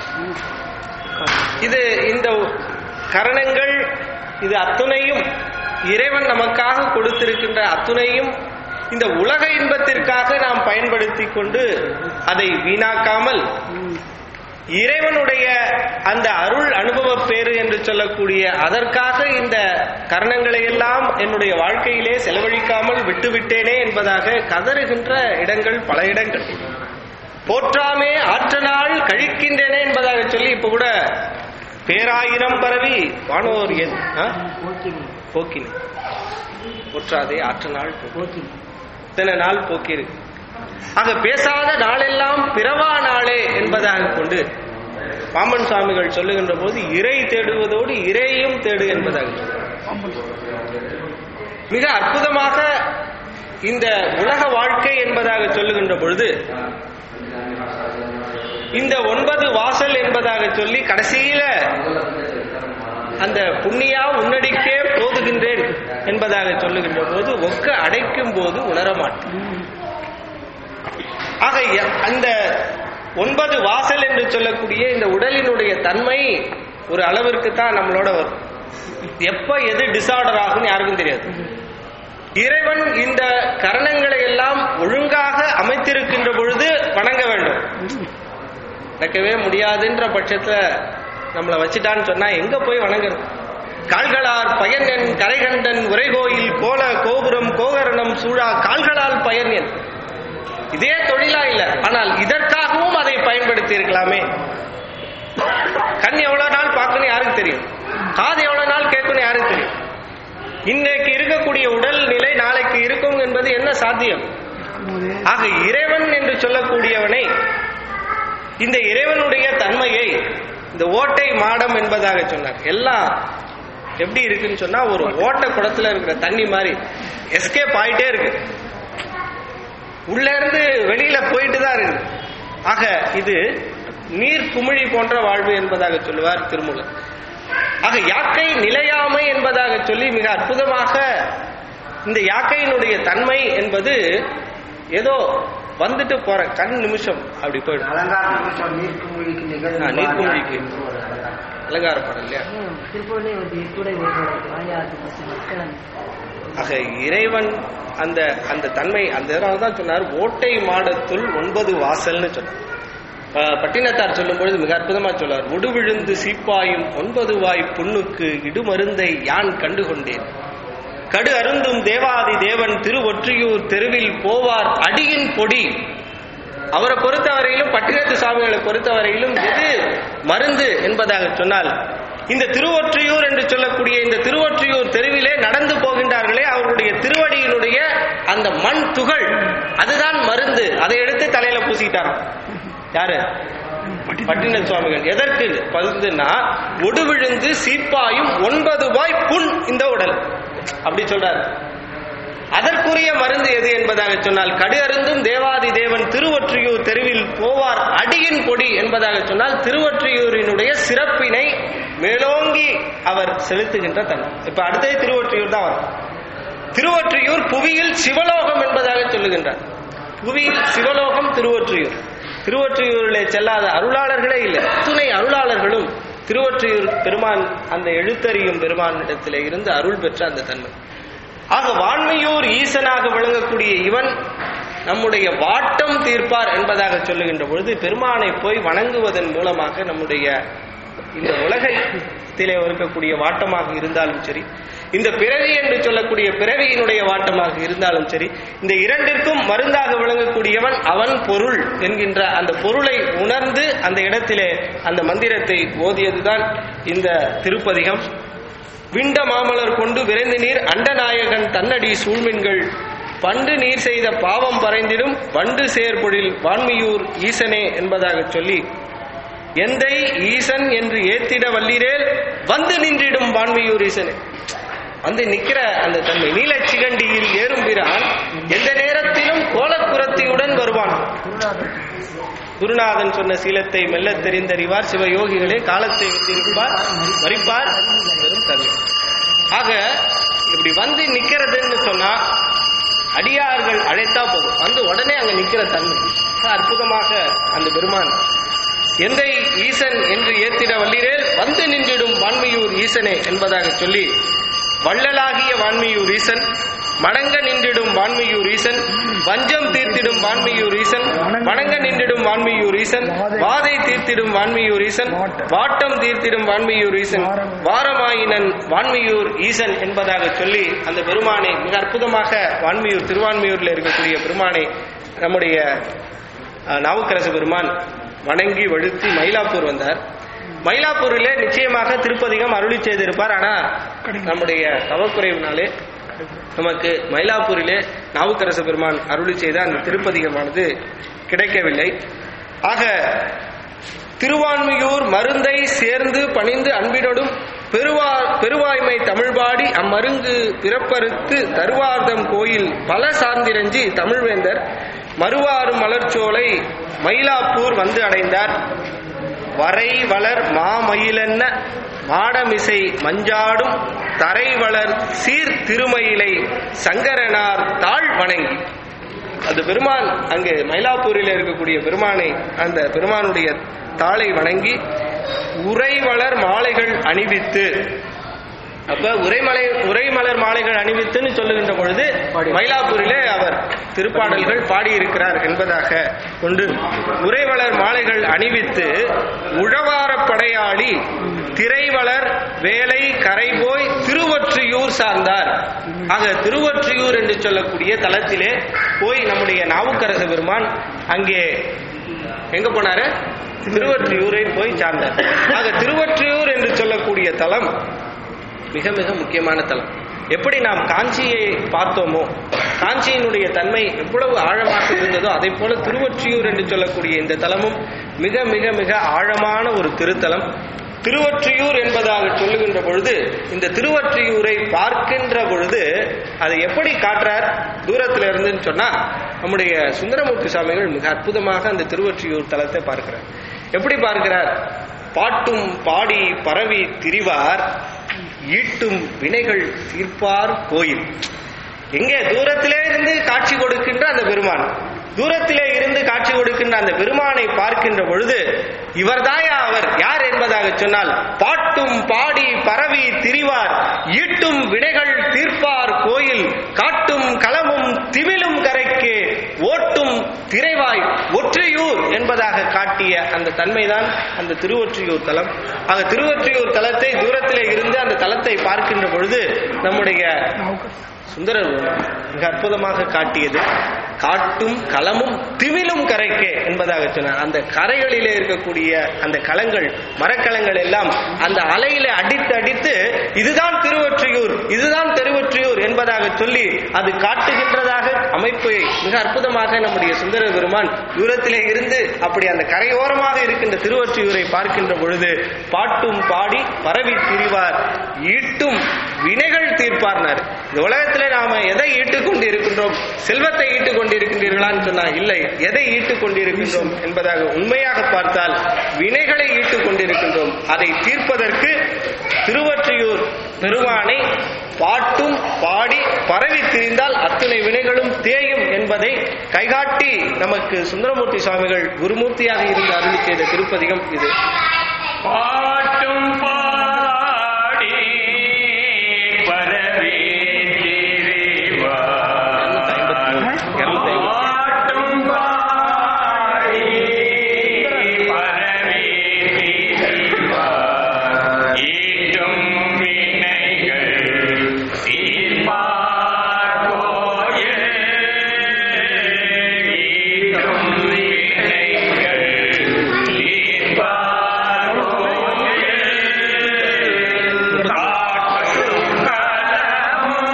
இது இந்த கரணங்கள் இது அத்துணையும் இறைவன் நமக்காக கொடுத்திருக்கின்ற அத்துணையும் இந்த உலக இன்பத்திற்காக நாம் பயன்படுத்தி கொண்டு அதை வீணாக்காமல் இறைவனுடைய அந்த அருள் அனுபவ பேறு என்று சொல்லக்கூடிய அதற்காக இந்த கரணங்களை எல்லாம் என்னுடைய வாழ்க்கையிலே செலவழிக்காமல் விட்டுவிட்டேனே என்பதாக கதறுகின்ற இடங்கள் பல இடங்கள் போற்றாமே ஆற்றனால் கழிக்கின்றேனே என்பதாக சொல்லி இப்ப கூட பேராயிரம் பரவி வானோர் என் ஆ? போக்கினி போற்றாதே ஆற்றநாள் போக்கினி இத்தனை நாள் போக்கியிருக்கு ஆக பேசாத நாளெல்லாம் பிறவா நாளே என்பதாக கொண்டு பாம்பன் சுவாமிகள் சொல்லுகின்ற போது இறை தேடுவதோடு இறையும் தேடு என்பதாக சொல்றார். மிக அற்புதமாக இந்த உலக வாழ்க்கை என்பதாக சொல்லுகின்ற பொழுது இந்த ஒன்பது வாசல் என்பதாக சொல்லி கடைசியில அந்த புண்ணியா உன்னடிக்கே போதுகின்றேன் என்பதாக சொல்லுகின்ற போது ஒக்க அடைக்கும் போது உணரமாட்டேன் ஆக எ- அந்த ஒன்பது வாசல் என்று சொல்லக்கூடிய இந்த உடலினுடைய தன்மை ஒரு அளவிற்கு தான் நம்மளோட வரும் எப்ப எது டிசார்டர் ஆகும்னு யாருக்கும் தெரியாது இறைவன் இந்த கரணங்களை எல்லாம் ஒழுங்காக அமைத்திருக்கின்ற பொழுது வணங்க வேண்டும் நடக்கவே முடியாதுன்ற பட்சத்துல நம்மளை வச்சுட்டான்னு சொன்னா எங்க போய் வணங்குறது கால்களார் பயன் கரைகண்டன் உரைகோயில் கோல கோபுரம் கோகரணம் சூழா கால்களால் பயன் என் இதே தொழிலா இல்ல ஆனால் இதற்காகவும் அதை பயன்படுத்தி இருக்கலாமே கண் எவ்வளவு நாள் பார்க்கணும் யாருக்கு தெரியும் காது எவ்வளவு நாள் கேட்கணும் யாருக்கு தெரியும் இன்னைக்கு இருக்கக்கூடிய உடல் நிலை நாளைக்கு இருக்கும் என்பது என்ன சாத்தியம் ஆக இறைவன் என்று சொல்லக்கூடியவனை இந்த இறைவனுடைய தன்மையை இந்த ஓட்டை மாடம் என்பதாக சொன்னார் எல்லாம் எப்படி இருக்குன்னு சொன்னா ஒரு ஓட்டை குடத்துல இருக்கிற தண்ணி மாதிரி எஸ்கேப் ஆயிட்டே இருக்கு உள்ள இருந்து வெளியில போயிட்டு தான் இருக்கு ஆக இது நீர் குமிழி போன்ற வாழ்வு என்பதாக சொல்லுவார் திருமூலர் ஆக யாக்கை நிலையாமை என்பதாக சொல்லி மிக அற்புதமாக இந்த யாக்கையினுடைய தன்மை என்பது ஏதோ வந்துட்டு போற கண் நிமிஷம் அப்படி போயிடும் அலங்கார நிமிஷம் நீர்க்குமிழிக்கு நிகழ்வு ஆ, நீர்க்குமிழிக்கு. என்று ஒரு அலங்காரம். அலங்கார படம் இல்லையா திருப்பூர்லேயே ஒரு கூட ஒரு ஆயாது மக்கள் ஆக இறைவன் அந்த அந்த தன்மை அந்த இதனால தான் சொன்னார் ஓட்டை மாடத்துள் ஒன்பது வாசல்னு சொன்னார் ஆஹ் பட்டினத்தார் சொல்லும் பொழுது மிக அற்புதமா சொல்லார் ஒடுவிழுந்து சீப்பாயும் ஒன்பது வாய் புண்ணுக்கு இடுமருந்தை யான் கண்டுகொண்டேன் கடு அருந்தும் தேவாதி தேவன் திருவொற்றியூர் தெருவில் போவார் அடியின் பொடி அவரை பொறுத்தவரையிலும் பட்டினத்து சுவாமிகளை பொறுத்தவரையிலும் எது மருந்து என்பதாக சொன்னால் இந்த திருவொற்றியூர் என்று சொல்லக்கூடிய இந்த திருவொற்றியூர் தெருவிலே நடந்து போகின்றார்களே அவருடைய திருவடியினுடைய அந்த மண் துகள் அதுதான் மருந்து அதை எடுத்து தலையில பூசிக்கிட்டாராம் யாரு பட்டின சுவாமிகள் எதற்கு பருந்துன்னா ஒடுவிழுந்து சீப்பாயும் ஒன்பது வாய் புண் இந்த உடல் அப்படி சொல்றாரு அதற்குரிய மருந்து எது என்பதாக சொன்னால் கடு அருந்தும் தேவாதி தேவன் திருவொற்றியூர் தெருவில் போவார் அடியின் பொடி என்பதாக சொன்னால் திருவொற்றியூரினுடைய சிறப்பினை மேலோங்கி அவர் செலுத்துகின்ற தன்மை இப்ப அடுத்தது திருவொற்றியூர் தான் வரும் திருவொற்றியூர் புவியில் சிவலோகம் என்பதாக சொல்லுகின்றார் புவியில் சிவலோகம் திருவொற்றியூர் திருவொற்றியூரிலே செல்லாத அருளாளர்களே இல்லை துணை அருளாளர்களும் திருவொற்றியூர் பெருமான் அந்த எழுத்தறியும் பெருமானிடத்திலே இருந்து அருள் பெற்ற அந்த தன்மை ஆக வான்மையூர் ஈசனாக விளங்கக்கூடிய இவன் நம்முடைய வாட்டம் தீர்ப்பார் என்பதாக சொல்லுகின்ற பொழுது பெருமானை போய் வணங்குவதன் மூலமாக நம்முடைய இந்த உலகத்திலே இருக்கக்கூடிய வாட்டமாக இருந்தாலும் சரி இந்த பிறவி என்று சொல்லக்கூடிய பிறவியினுடைய வாட்டமாக இருந்தாலும் சரி இந்த இரண்டிற்கும் மருந்தாக விளங்கக்கூடியவன் அவன் பொருள் என்கின்ற அந்த பொருளை உணர்ந்து அந்த இடத்திலே அந்த மந்திரத்தை ஓதியதுதான் இந்த திருப்பதிகம் விண்ட மாமலர் கொண்டு விரைந்து நீர் அண்டநாயகன் தன்னடி சூழ்மின்கள் பண்டு நீர் செய்த பாவம் பறைந்திடும் வண்டு சேர்பொழில் வான்மியூர் ஈசனே என்பதாக சொல்லி எந்தை ஈசன் என்று ஏத்திட வல்லீரேல் வந்து நின்றிடும் வான்மியூர் ஈசனே வந்து நிக்கிற அந்த தன்மை நீலச்சிகண்டியில் ஏறும் பிரான் எந்த நேரத்திலும் கோலக்குரத்தியுடன் வருவான் குருநாதன் சொன்ன சீலத்தை மெல்லத் தெரிந்தறிவார் சிவயோகிகளே காலத்தை வென்றிருப்பார் மறிப்பார் வெறும் தன்மை ஆக இப்படி வந்து நிக்கிறதுன்னு சொன்னா அடியார்கள் அழைத்தா போதும் வந்து உடனே அங்க நிக்கிற தன்மை மிக அற்புதமாக அந்த பெருமான் எந்தை ஈசன் என்று ஏத்திட வல்லீரேல் வந்து நின்றிடும் வான்மையூர் ஈசனே என்பதாக சொல்லி வள்ளலாகிய வான்மையூர் ஈசன் மடங்க நின்றிடும் வான்மையூர் ஈசன் வஞ்சம் தீர்த்திடும் வான்மையூர் ஈசன் வணங்க நின்றிடும் வான்மையூர் ஈசன் வாதை தீர்த்திடும் வான்மையூர் ஈசன் வாட்டம் தீர்த்திடும் வான்மையூர் ஈசன் வாரமாயினன் வான்மையூர் ஈசன் என்பதாக சொல்லி அந்த பெருமானை மிக அற்புதமாக வான்மையூர் திருவான்மையூரில் இருக்கக்கூடிய பெருமானை நம்முடைய அஹ், நாவுக்கரசு பெருமான் வணங்கி வழுத்தி மயிலாப்பூர் வந்தார் மயிலாப்பூரிலே நிச்சயமாக திருப்பதிகம் அருளி செய்திருப்பார் ஆனா நம்முடைய தவக்குறைவினாலே நமக்கு மயிலாப்பூரிலே நாவுக்கரசு பெருமான் அருளி செய்த அந்த திருப்பதிகமானது கிடைக்கவில்லை ஆக திருவான்மியூர் மருந்தை சேர்ந்து பணிந்து அன்பினோடும் பெருவா பெருவாய்மை தமிழ்பாடி அம்மருங்கு பிறப்பறுத்து தருவார்தம் கோயில் பல சார்ந்திரஞ்சி தமிழ்வேந்தர் மறுவாரும் மலர்ச்சோலை மயிலாப்பூர் வந்து அடைந்தார் வரை வளர் மாமயிலென்ன மாடமிசை மஞ்சாடும் தரை வளர் சீர் திருமயிலை சங்கரனார் தாழ் வணங்கி அது பெருமான் அங்கு மயிலாப்பூரில் இருக்கக்கூடிய பெருமானை அந்த பெருமானுடைய தாளை வணங்கி உறைவளர் மாலைகள் அணிவித்து அப்ப உரைமலை உரைமலர் மாலைகள் அணிவித்துன்னு சொல்லுகின்ற பொழுது மயிலாப்பூரிலே அவர் திருப்பாடல்கள் பாடியிருக்கிறார் என்பதாக கொண்டு உரைவளர் மாலைகள் அணிவித்து உழவார படையாளி திரைவளர் வேலை கரைபோய் திருவொற்றியூர் சார்ந்தார் ஆக திருவொற்றியூர் என்று சொல்லக்கூடிய தலத்திலே போய் நம்முடைய நாவுக்கரச பெருமான் அங்கே எங்க போனாரு திருவொற்றியூரை போய் சார்ந்தார் ஆக திருவொற்றியூர் என்று சொல்லக்கூடிய தலம் மிக மிக முக்கியமான தலம் எப்படி நாம் காஞ்சியை பார்த்தோமோ காஞ்சியினுடைய தன்மை எவ்வளவு ஆழமாக இருந்ததோ அதை போல திருவொற்றியூர் என்று சொல்லக்கூடிய இந்த தலமும் மிக மிக மிக ஆழமான ஒரு திருத்தலம் திருவொற்றியூர் என்பதாக சொல்லுகின்ற பொழுது இந்த திருவொற்றியூரை பார்க்கின்ற பொழுது அதை எப்படி காட்டுறார் தூரத்துல இருந்துன்னு சொன்னா நம்முடைய சுந்தரமூர்த்தி சுவாமிகள் மிக அற்புதமாக அந்த திருவொற்றியூர் தலத்தை பார்க்கிறார் எப்படி பார்க்கிறார் பாட்டும் பாடி பரவி திரிவார் ஈட்டும் வினைகள் தீர்ப்பார் கோயில் எங்கே தூரத்திலே இருந்து காட்சி கொடுக்கின்ற அந்த பெருமான் தூரத்திலே இருந்து காட்சி கொடுக்கின்ற அந்த பெருமானை பார்க்கின்ற பொழுது இவர்தாயா அவர் யார் என்பதாக சொன்னால் பாட்டும் பாடி பரவி திரிவார் ஈட்டும் வினைகள் தீர்ப்பார் கோயில் காட்டும் களமும் திமிலும் கரைக்கு ஓட்டும் திரைவாய் ஒற்றையூர் என்பதாக காட்டிய அந்த தன்மைதான் அந்த திருவொற்றியூர் தலம் ஆக திருவொற்றியூர் தலத்தை தூரத்திலே இருந்து அந்த தலத்தை பார்க்கின்ற பொழுது நம்முடைய சுந்தரர் மிக அற்புதமாக காட்டியது காட்டும் களமும் திமிலும் கரைக்கே என்பதாக சொன்னார் அந்த கரைகளிலே இருக்கக்கூடிய அந்த களங்கள் மரக்கலங்கள் எல்லாம் அந்த அலையில அடித்து அடித்து இதுதான் திருவொற்றியூர் இதுதான் திருவொற்றியூர் என்பதாக சொல்லி அது காட்டுகின்றதாக அமைப்பை மிக அற்புதமாக நம்முடைய சுந்தர பெருமான் தூரத்திலே இருந்து அப்படி அந்த கரையோரமாக இருக்கின்ற திருவொற்றியூரை பார்க்கின்ற பொழுது பாட்டும் பாடி பரவி திரிவார் ஈட்டும் வினைகள் தீர்ப்பார்னார் இந்த உலகத்திலே நாம எதை ஈட்டுக் கொண்டு இருக்கின்றோம் செல்வத்தை ஈட்டுக் கொண்டு இருக்கின்றீர்களான்னு சொன்னா இல்லை எதை ஈட்டுக் கொண்டிருக்கின்றோம் என்பதாக உண்மையாக பார்த்தால் வினைகளை ஈட்டுக் கொண்டிருக்கின்றோம் அதை தீர்ப்பதற்கு திருவொற்றியூர் பெருமானை பாட்டும் பாடி பரவி திரிந்தால் அத்தனை வினைகளும் தேயும் என்பதை கைகாட்டி நமக்கு சுந்தரமூர்த்தி சுவாமிகள் குருமூர்த்தியாக இருந்து அருளி செய்த திருப்பதிகம் இது பாட்டும் பாடி பரவி பாட்டும் பாடி பரவி ஈட்டும் வினைகள் தீர்ப்பார் கோயில் ஈட்டும் வினைகள் தீர்ப்பார் கோயில் காட்டும் கலமும்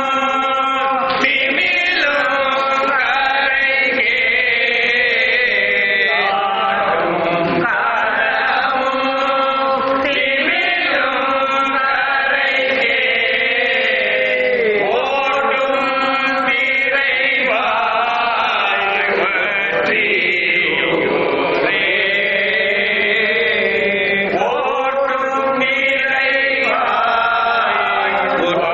திமிலும் கரைகே காட்டும் கலமும் திமிலும் கரைகே ஓட்டும் திரைவாய் வற்றியூரே ஓட்டும் திரைவாய்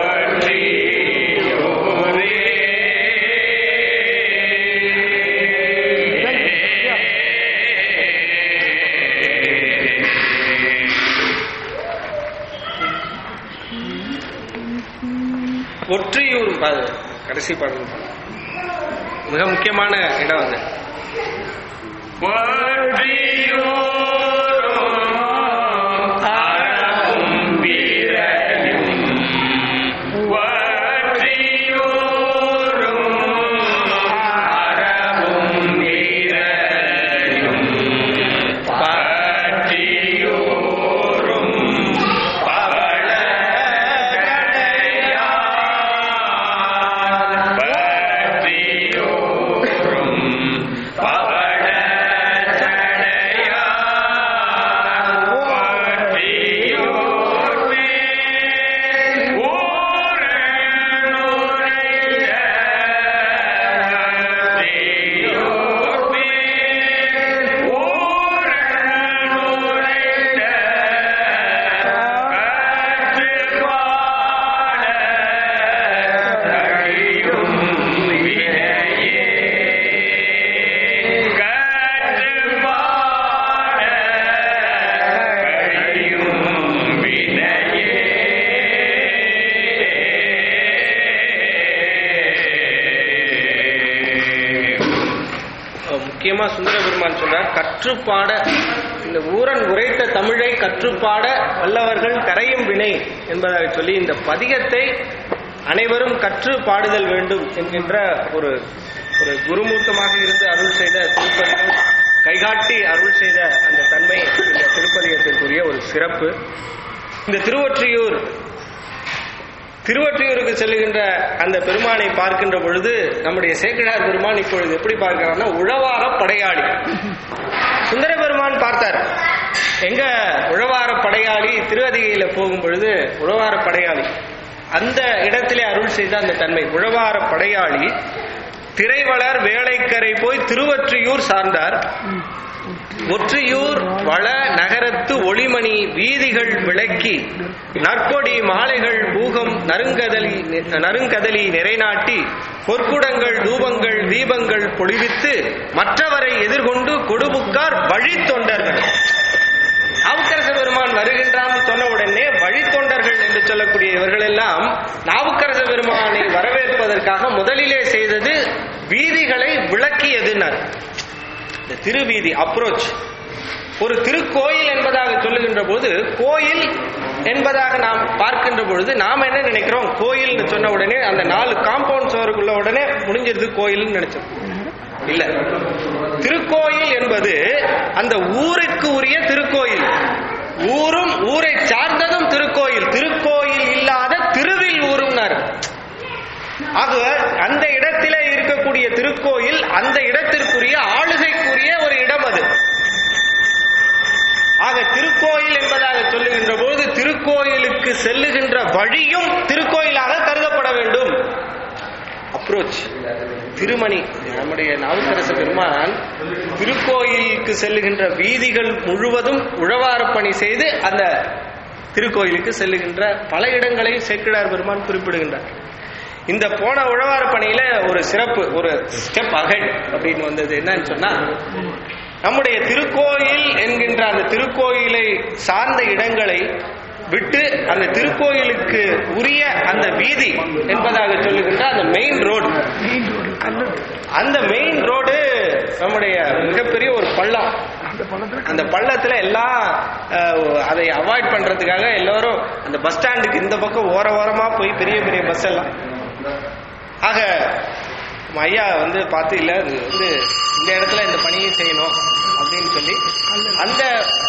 ஒற்றியூர் பா- கடைசி பாடல் மிக முக்கியமான இடம் அது வற்றியூரும் அறவும் வீரரும் வற்றியூரும் அறவும் வீரரும் பற்றியூரும் பவள பற்றியூரும் பவள முக்கியமா சுந்தர பெருமான் சொல்றார் கற்றுப்பாட இந்த ஊரன் உரைத்த தமிழை கற்றுப்பாட வல்லவர்கள் கரையும் வினை என்பதாக சொல்லி இந்த பதிகத்தை அனைவரும் கற்று பாடுதல் வேண்டும் என்கின்ற ஒரு ஒரு குருமூர்த்தமாக இருந்து அருள் செய்த திருப்பதிகம் கைகாட்டி அருள் செய்த அந்த தன்மை இந்த திருப்பதிகத்திற்குரிய ஒரு சிறப்பு இந்த திருவொற்றியூர் திருவொற்றியூருக்கு செல்லுகின்ற அந்த பெருமானை பார்க்கின்ற பொழுது நம்முடைய சேக்கிழார் பெருமான் இப்பொழுது எப்படி பார்க்கிறார்னா உழவார படையாளி சுந்தர பெருமான் பார்த்தார் எங்க உழவார படையாளி திருவதிகையில போகும் பொழுது உழவார படையாளி அந்த இடத்திலே அருள் செய்த அந்த தன்மை உழவார படையாளி திரைவளர் வேலைக்கரை போய் திருவொற்றியூர் சார்ந்தார் ஒற்றியூர் வள நகரத்து ஒளிமணி வீதிகள் விளக்கி நற்கொடி மாலைகள் பூகம் நறுங்கதலி நறுங்கதலி நிறைநாட்டி பொற்குடங்கள் தூபங்கள் தீபங்கள் பொழிவித்து மற்றவரை எதிர்கொண்டு கொடுபுக்கார் வழி தொண்டர்கள் நாவுக்கரச பெருமான் வருகின்றான் சொன்ன உடனே வழித்தொண்டர்கள் என்று சொல்லக்கூடிய இவர்கள் எல்லாம் நாவுக்கரச பெருமானை வரவேற்பதற்காக முதலிலே செய்தது வீதிகளை விளக்கியதுனர் இந்த திருவீதி அப்ரோச் ஒரு திருக்கோயில் என்பதாக சொல்லுகின்ற போது கோயில் என்பதாக நாம் பார்க்கின்ற பொழுது நாம் என்ன நினைக்கிறோம் கோயில்னு சொன்ன உடனே அந்த நாலு காம்பவுண்ட் சுவருக்குள்ள உடனே முடிஞ்சிருது கோயில்னு நினைச்சோம் இல்ல திருக்கோயில் என்பது அந்த ஊருக்கு உரிய திருக்கோயில் ஊரும் ஊரை சார்ந்ததும் திருக்கோயில் திருக்கோயில் இல்லாத திருவில் ஊரும்னார் ஆக அந்த இடத்திலே இருக்கக்கூடிய திருக்கோயில் அந்த இடத்திற்குரிய ஆளுகைக்குரிய ஒரு இடம் அது ஆக திருக்கோயில் என்பதாக சொல்லுகின்ற போது திருக்கோயிலுக்கு செல்லுகின்ற வழியும் திருக்கோயிலாக கருதப்பட வேண்டும் அப்ரோச் திருமணி நம்முடைய நாவுக்கரச பெருமான் திருக்கோயிலுக்கு செல்லுகின்ற வீதிகள் முழுவதும் உழவாரப் பணி செய்து அந்த திருக்கோயிலுக்கு செல்லுகின்ற பல இடங்களை சேக்கிழார் பெருமான் குறிப்பிடுகின்றார் இந்த போன உழவார பணியில ஒரு சிறப்பு ஒரு ஸ்டெப் அகட் அப்படின்னு வந்தது என்னன்னு சொன்னா நம்முடைய திருக்கோயில் என்கின்ற அந்த திருக்கோயிலை சார்ந்த இடங்களை விட்டு அந்த திருக்கோயிலுக்கு உரிய அந்த வீதி என்பதாக சொல்லுகின்ற அந்த மெயின் ரோடு அந்த மெயின் ரோடு நம்முடைய மிகப்பெரிய ஒரு பள்ளம் அந்த பள்ளத்துல எல்லாம் அஹ், அதை அவாய்ட் பண்றதுக்காக எல்லாரும் அந்த பஸ் ஸ்டாண்டுக்கு இந்த பக்கம் ஓர ஓரமா போய் பெரிய பெரிய பஸ் எல்லாம் ஆக நம்ம ஐயா வந்து பார்த்து இல்ல இது வந்து இந்த இடத்துல இந்த பணியை செய்யணும் அப்படின்னு சொல்லி அந்த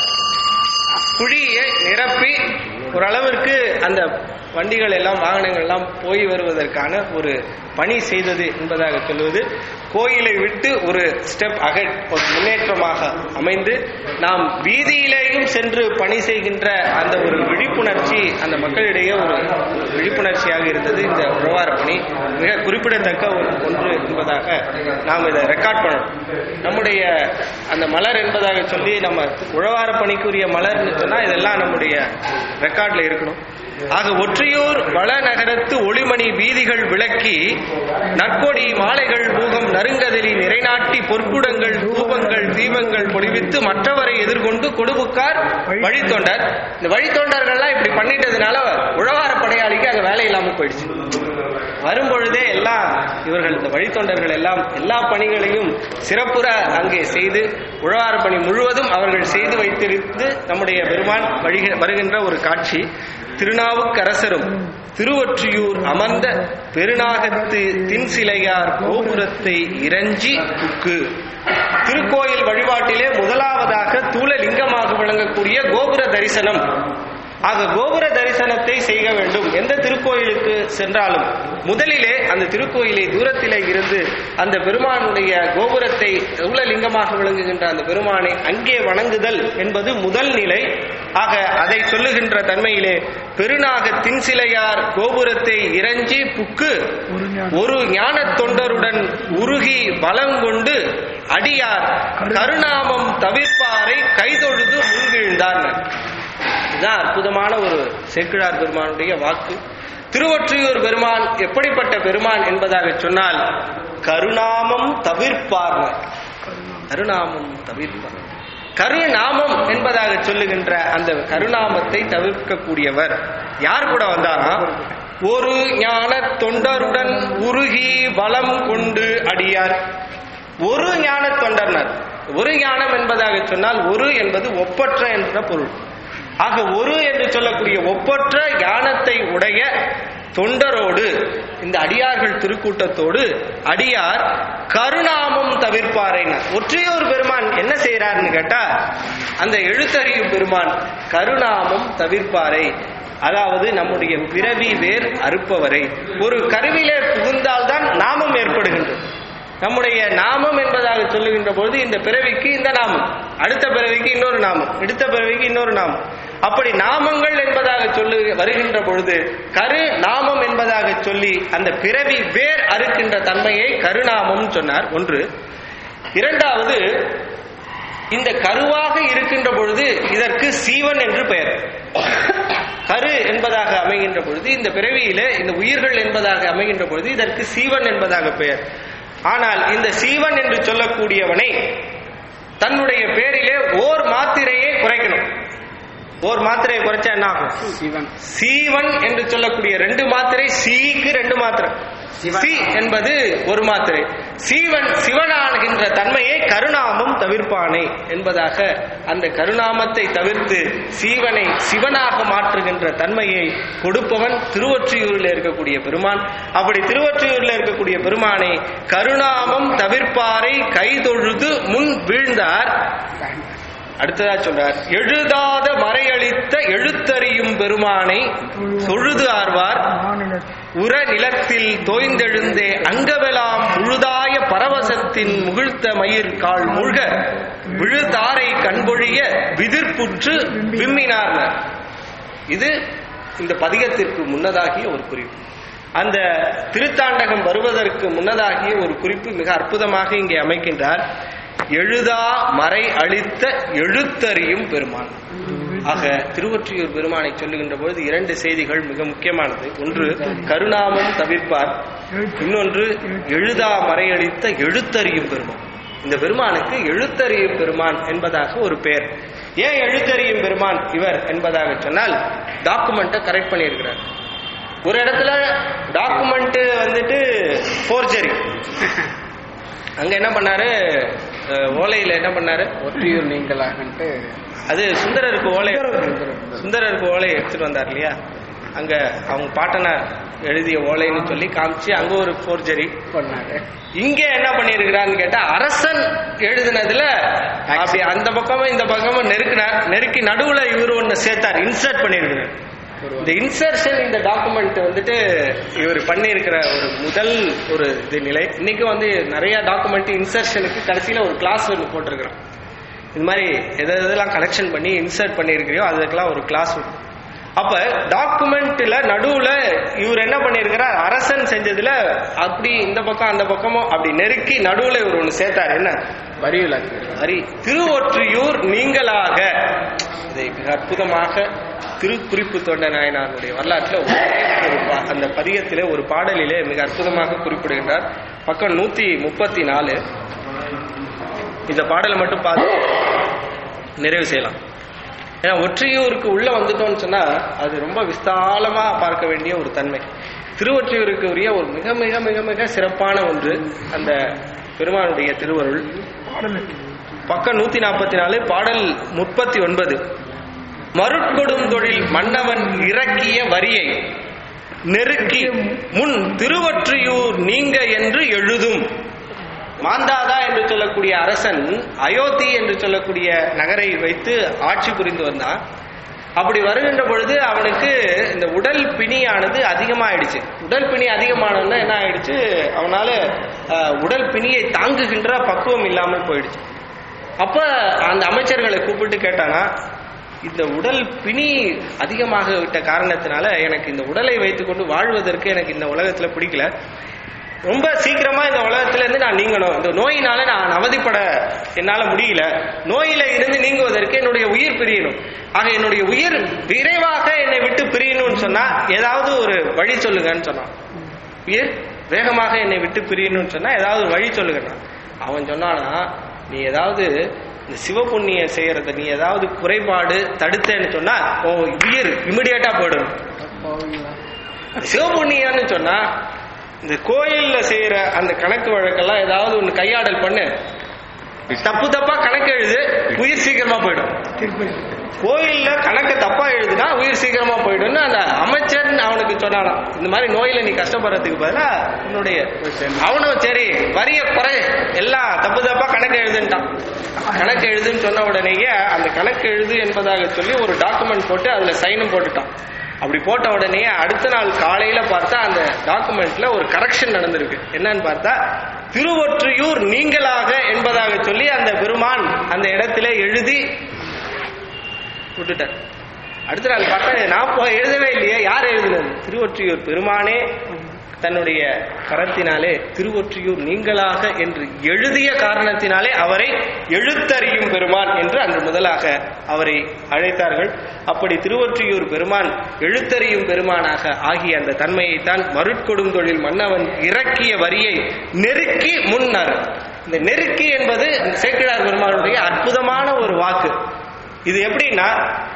குழியை நிரப்பி ஓரளவிற்கு அந்த வண்டிகள் எல்லாம் வாகனங்கள் எல்லாம் போய் வருவதற்கான ஒரு பணி செய்தது என்பதாக சொல்வது கோயிலை விட்டு ஒரு ஸ்டெப் அகட் ஒரு முன்னேற்றமாக அமைந்து நாம் வீதியிலேயும் சென்று பணி செய்கின்ற அந்த ஒரு விழிப்புணர்ச்சி அந்த மக்களிடையே ஒரு விழிப்புணர்ச்சியாக இருந்தது இந்த உழவார பணி மிக குறிப்பிடத்தக்க ஒரு ஒன்று என்பதாக நாம் இதை ரெக்கார்ட் பண்ணணும் நம்முடைய அந்த மலர் என்பதாக சொல்லி நம்ம உழவார பணிக்குரிய மலர்னு சொன்னா இதெல்லாம் நம்முடைய ரெக்கார்ட்ல இருக்கணும் ஆக ஒற்றியூர் வளநகரத்து ஒளிமணி வீதிகள் விளக்கி நற்கொடி மாலைகள் பூகம் நறுங்கதலி நிறைநாட்டி பொற்குடங்கள் தூபங்கள் தீபங்கள் பொழிவித்து மற்றவரை எதிர்கொண்டு கொடுபுக்கார் வழித்தொண்டர் இந்த வழித்தொண்டர்கள்லாம் இப்படி பண்ணிட்டதுனால உழவார படையாளிக்கு அங்க வேலை இல்லாம போயிடுச்சு வரும்பொழுதே எல்லாம் இவர்கள் இந்த வழித்தொண்டர்கள் எல்லாம் எல்லா பணிகளையும் சிறப்புற அங்கே செய்து உழவார பணி முழுவதும் அவர்கள் செய்து வைத்திருந்து நம்முடைய பெருமான் வழிக- வருகின்ற ஒரு காட்சி திருநாவுக்கரசரும் திருவொற்றியூர் அமர்ந்த பெருநாகத்து தின்சிலையார் கோபுரத்தை இறஞ்சி புக்கு திருக்கோயில் வழிபாட்டிலே முதலாவதாக தூளலிங்கமாக விளங்கக்கூடிய கோபுர தரிசனம் ஆக கோபுர தரிசனத்தை செய்ய வேண்டும் எந்த திருக்கோயிலுக்கு சென்றாலும் முதலிலே அந்த திருக்கோயிலை தூரத்திலே இருந்து அந்த பெருமானுடைய கோபுரத்தை தூளலிங்கமாக விளங்குகின்ற அந்த பெருமானை அங்கே வணங்குதல் என்பது முதல் நிலை ஆக அதை சொல்லுகின்ற தன்மையிலே பெருநாக தின்சிலையார் கோபுரத்தை இறஞ்சி புக்கு ஒரு ஞானத் தொண்டருடன் உருகி பலம் கொண்டு அடியார் கருணாமம் தவிர்ப்பாரை கைதொழுது முன்வீழ்ந்தார் இதுதான் அற்புதமான ஒரு சேக்கிழார் பெருமானுடைய வாக்கு திருவொற்றியூர் பெருமான் எப்படிப்பட்ட பெருமான் என்பதாக சொன்னால் கருணாமம் தவிர்ப்பார் கருணாமம் தவிர்ப்பார் கருநாமம் என்பதாக சொல்லுகின்ற அந்த கருநாமத்தை தவிர்க்கக்கூடியவர் யார் கூட வந்தாரா ஒரு ஞான தொண்டருடன் உருகி வளம் கொண்டு அடியார் ஒரு ஞான தொண்டர்னர் ஒரு ஞானம் என்பதாக சொன்னால் ஒரு என்பது ஒப்பற்ற என்ற பொருள் ஆக ஒரு என்று சொல்லக்கூடிய ஒப்பற்ற ஞானத்தை உடைய தொண்டரோடு இந்த அடியார்கள் திருக்கூட்டத்தோடு அடியார் கருணாமம் தவிர்ப்பாரைனர் ஒற்றையோர் பெருமான் என்ன செய்யறாருன்னு கேட்டா அந்த எழுத்தறியும் பெருமான் கருணாமம் தவிர்ப்பாரை அதாவது நம்முடைய பிறவி வேர் அறுப்பவரை ஒரு கருவிலே புகுந்தால்தான் நாமம் ஏற்படுகின்றது நம்முடைய நாமம் என்பதாக சொல்லுகின்ற பொழுது இந்த பிறவிக்கு இந்த நாமம் அடுத்த பிறவிக்கு இன்னொரு நாமம் அடுத்த பிறவிக்கு இன்னொரு நாமம் அப்படி நாமங்கள் என்பதாக சொல்லு வருகின்ற பொழுது கரு நாமம் என்பதாக சொல்லி அந்த பிறவி வேர் அறுக்கின்ற தன்மையை கருநாமம் சொன்னார் ஒன்று இரண்டாவது இந்த கருவாக இருக்கின்ற பொழுது இதற்கு சீவன் என்று பெயர் கரு என்பதாக அமைகின்ற பொழுது இந்த பிறவியிலே இந்த உயிர்கள் என்பதாக அமைகின்ற பொழுது இதற்கு சீவன் என்பதாக பெயர் ஆனால் இந்த சீவன் என்று சொல்லக்கூடியவனை தன்னுடைய பேரிலே ஓர் மாத்திரையை குறைக்கணும் ஓர் மாத்திரையை குறைச்சா என்ன ஆகும் சிவன் சீவன் என்று சொல்லக்கூடிய ரெண்டு மாத்திரை சீக்கு ரெண்டு மாத்திரை சி என்பது ஒரு மாத்திரை சீவன் சிவனாகின்ற தன்மையை கருணாமம் தவிர்ப்பானே என்பதாக அந்த கருணாமத்தை தவிர்த்து சீவனை சிவனாக மாற்றுகின்ற தன்மையை கொடுப்பவன் திருவொற்றியூரில் இருக்கக்கூடிய பெருமான் அப்படி திருவொற்றியூரில் இருக்கக்கூடிய பெருமானை கருணாமம் தவிர்ப்பாரை கைதொழுது முன் வீழ்ந்தார் அடுத்ததா சொல்றார் எழுதாத மறையளித்த எழுத்தறியும் பெருமானை தொழுது ஆர்வார் உர நிலத்தில் தோய்ந்தெழுந்தே அங்கவெலாம் முழுதாய பரவசத்தின் முகிழ்த்த மயிர் கால் மூழ்க விழுதாரை கண்பொழிய விதிர்ப்புற்று விம்மினார்னர் இது இந்த பதிகத்திற்கு முன்னதாகிய ஒரு குறிப்பு அந்த திருத்தாண்டகம் வருவதற்கு முன்னதாகிய ஒரு குறிப்பு மிக அற்புதமாக இங்கே அமைக்கின்றார் எழுதா மறை அளித்த எழுத்தறியும் பெருமான் ஆக திருவொற்றியூர் பெருமானை சொல்லுகின்ற பொழுது இரண்டு செய்திகள் மிக முக்கியமானது ஒன்று கருணாமம் தவிர்ப்பார் இன்னொன்று எழுதா மறை அளித்த எழுத்தறியும் பெருமான் இந்த பெருமானுக்கு எழுத்தறியும் பெருமான் என்பதாக ஒரு பெயர் ஏன் எழுத்தறியும் பெருமான் இவர் என்பதாக சொன்னால் டாக்குமெண்ட்டை கரெக்ட் பண்ணியிருக்கிறார் ஒரு இடத்துல டாக்குமெண்ட் வந்துட்டு ஃபோர்ஜரி அங்க என்ன பண்ணாரு அஹ், ஓலையில என்ன பண்ணாரு ஒற்றியூர் நீங்களாகன்ட்டு அது சுந்தரருக்கு ஓலை சுந்தரருக்கு ஓலை எடுத்துட்டு வந்தார் இல்லையா அங்க அவங்க பாட்டனார் எழுதிய ஓலைன்னு சொல்லி காமிச்சு அங்க ஒரு ஃபோர்ஜரி பண்ணாரு இங்க என்ன பண்ணிருக்கிறான்னு கேட்டா அரசன் எழுதினதுல அப்படி அந்த பக்கமும் இந்த பக்கமும் நெருக்கினார் நெருக்கி நடுவுல இவர் ஒண்ணு சேர்த்தார் இன்சர்ட் பண்ணிருக்கிறார் இந்த இன்சர்ஷன் இந்த டாக்குமெண்ட் வந்துட்டு இவர் பண்ணியிருக்கிற ஒரு முதல் ஒரு இது நிலை இன்னைக்கு வந்து நிறைய டாக்குமெண்ட் இன்சர்ஷனுக்கு கடைசியில ஒரு கிளாஸ் ஒன்று போட்டிருக்கிறோம் இது மாதிரி எது எதெல்லாம் கலெக்ஷன் பண்ணி இன்சர்ட் பண்ணியிருக்கிறியோ அதுக்கெல்லாம் ஒரு கிளாஸ் அப்ப டாக்குமெண்ட்ல நடுவுல இவர் என்ன பண்ணியிருக்கிறார் அரசன் செஞ்சதுல அப்படி இந்த பக்கம் அந்த பக்கமும் அப்படி நெருக்கி நடுவுல இவர் ஒண்ணு சேர்த்தார் என்ன வரி விளக்கு ஹரி திருவொற்றியூர் நீங்களாக இதை மிக அற்புதமாக திருக்குறிப்பு தொண்ட நாயனாருடைய வரலாற்றில் ஒரே ஒரு பா- அந்த பதிகத்திலே ஒரு பாடலிலே மிக அற்புதமாக குறிப்பிடுகின்றார் பக்கம் நூத்தி முப்பத்தி நாலு இந்த பாடலை மட்டும் பார்த்து நிறைவு செய்யலாம் ஏன்னா ஒற்றியூருக்கு உள்ள வந்துட்டோம்னு சொன்னா அது ரொம்ப விஸ்தாலமா பார்க்க வேண்டிய ஒரு தன்மை திருவொற்றியூருக்கு உரிய ஒரு மிக மிக மிக மிக சிறப்பான ஒன்று அந்த பெருமானுடைய திருவருள் பக்கம் நூத்தி நாற்பத்தி நாலு பாடல் முப்பத்தி ஒன்பது மருட்கொடும் தொழில் மன்னவன் இறக்கிய வரியை நெருக்கி முன் திருவொற்றியூர் நீங்க என்று எழுதும் மாந்தாதா என்று சொல்லக்கூடிய அரசன் அயோத்தி என்று சொல்லக்கூடிய நகரை வைத்து ஆட்சி புரிந்து வந்தான் அப்படி வருகின்ற பொழுது அவனுக்கு இந்த உடல் பிணியானது அதிகமாயிடுச்சு உடல் பிணி அதிகமானோன்னா என்ன ஆயிடுச்சு அவனால அஹ், உடல் பிணியை தாங்குகின்ற பக்குவம் இல்லாமல் போயிடுச்சு அப்ப அந்த அமைச்சர்களை கூப்பிட்டு கேட்டானா இந்த உடல் பிணி அதிகமாக விட்ட காரணத்தினால எனக்கு இந்த உடலை வைத்துக்கொண்டு வாழ்வதற்கு எனக்கு இந்த உலகத்துல பிடிக்கல ரொம்ப சீக்கிரமா இந்த உலகத்துல இருந்து நான் நீங்கணும் இந்த நோயினால நான் அவதிப்பட என்னால முடியல நோயில இருந்து நீங்குவதற்கு என்னுடைய உயிர் பிரியணும் ஆக என்னுடைய உயிர் விரைவாக என்னை விட்டு பிரியணும்னு சொன்னா ஏதாவது ஒரு வழி சொல்லுங்கன்னு சொன்னான் உயிர் வேகமாக என்னை விட்டு பிரியணும்னு சொன்னா ஏதாவது ஒரு வழி சொல்லுங்கண்ணா அவன் சொன்னானா நீ ஏதாவது இந்த சிவபுண்ணியம் செய்யறத நீ ஏதாவது குறைபாடு தடுத்தேன்னு சொன்னா உன் உயிர் இமிடியேட்டா போயிடும் சிவபுண்ணியம்னு சொன்னா இந்த கோயில்ல செய்யற அந்த கணக்கு வழக்கெல்லாம் ஏதாவது ஒண்ணு கையாடல் பண்ணு தப்பு தப்பா கணக்கு எழுது உயிர் சீக்கிரமா போயிடும் கோயில்ல கணக்கு தப்பா எழுதுனா உயிர் சீக்கிரமா போயிடும்னு அந்த அமைச்சர் அவனுக்கு சொன்னானாம் இந்த மாதிரி நோயில நீ கஷ்டப்படுறதுக்கு பதிலா உன்னுடைய அவனும் சரி வரிய குறை எல்லாம் தப்பு தப்பா கணக்கு எழுதுன்ட்டான் கணக்கு எழுதுன்னு சொன்ன உடனேயே அந்த கணக்கு எழுது என்பதாக சொல்லி ஒரு டாக்குமெண்ட் போட்டு அதுல சைனும் போட்டுட்டான் அப்படி போட்ட உடனே அடுத்த நாள் காலையில பார்த்தா அந்த டாக்குமெண்ட்ல ஒரு கரெக்ஷன் நடந்திருக்கு என்னன்னு பார்த்தா திருவொற்றியூர் நீங்களாக என்பதாக சொல்லி அந்த பெருமான் அந்த இடத்துல எழுதி விட்டுட்டார் அடுத்த நாள் பார்த்தா நான் போ எழுதவே இல்லையே யார் எழுதினது திருவொற்றியூர் பெருமானே தன்னுடைய கரத்தினாலே திருவொற்றியூர் நீங்களாக என்று எழுதிய காரணத்தினாலே அவரை எழுத்தறியும் பெருமான் என்று அன்று முதலாக அவரை அழைத்தார்கள் அப்படி திருவொற்றியூர் பெருமான் எழுத்தறியும் பெருமானாக ஆகிய அந்த தன்மையைத்தான் மருட்கொடுங்கொழில் மன்னவன் இறக்கிய வரியை நெருக்கி முன்னர் இந்த நெருக்கி என்பது சேக்கிழார் பெருமானுடைய அற்புதமான ஒரு வாக்கு இது எப்படின்னா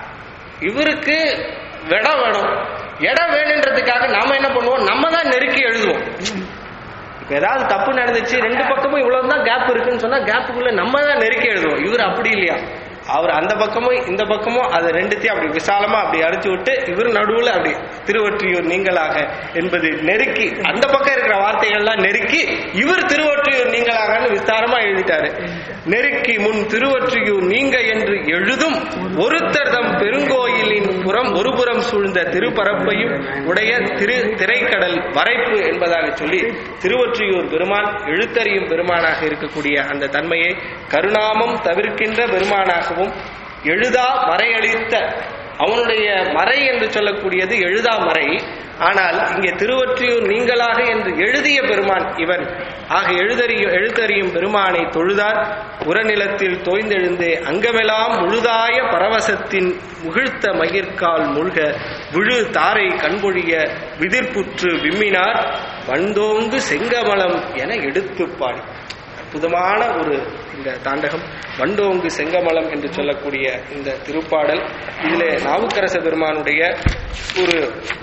இவருக்கு இடம் வேணும் இடம் வேணுன்றதுக்காக நாம என்ன பண்ணுவோம் நம்ம தான் நெருக்கி எழுதுவோம் இப்ப ஏதாவது தப்பு நடந்துச்சு ரெண்டு பக்கமும் இவ்வளவு தான் கேப் இருக்குன்னு சொன்னா கேப்புக்குள்ள நம்ம தான் நெருக்கி எழுதுவோம் இவர் அப்படி இல்லையா அவர் அந்த பக்கமும் இந்த பக்கமும் அது ரெண்டுத்தையும் அப்படி விசாலமா அப்படி அடிச்சு விட்டு இவர் நடுவுல அப்படி திருவொற்றியூர் நீங்களாக என்பது நெருக்கி அந்த பக்கம் இருக்கிற வார்த்தைகள்லாம் நெருக்கி இவர் திருவொற்றியூர் நீங்களாகன்னு விஸ்தாரமா எழுதிட்டாரு நெருக்கி முன் திருவொற்றியூர் நீங்க என்று எழுதும் ஒருத்தர் தம் பெருங்கோயிலின் புறம் ஒரு புறம் சூழ்ந்த திருப்பரப்பையும் உடைய திரு திரைக்கடல் வரைப்பு என்பதாக சொல்லி திருவொற்றியூர் பெருமான் எழுத்தறியும் பெருமானாக இருக்கக்கூடிய அந்த தன்மையை கருணாமம் தவிர்க்கின்ற பெருமானாகவும் எழுதா மறையளித்த அவனுடைய மறை என்று சொல்லக்கூடியது எழுதா மறை ஆனால் இங்கே திருவொற்றியூர் நீங்களாக என்று எழுதிய பெருமான் இவன் ஆக எழுதறியும் எழுத்தறியும் பெருமானை தொழுதார் உரநிலத்தில் தோய்ந்தெழுந்தே அங்கமெல்லாம் முழுதாய பரவசத்தின் முகிழ்த்த மகிர்கால் முழ்க விழு தாரை கண்பொழிய விதிர்ப்புற்று விம்மினார் வந்தோங்கு செங்கமலம் என எடுத்துப்பாடி அற்புதமான ஒரு இந்த தாண்டகம் வண்டோங்கு செங்கமலம் என்று சொல்லக்கூடிய இந்த திருப்பாடல் இதிலே நாவுக்கரச பெருமானுடைய ஒரு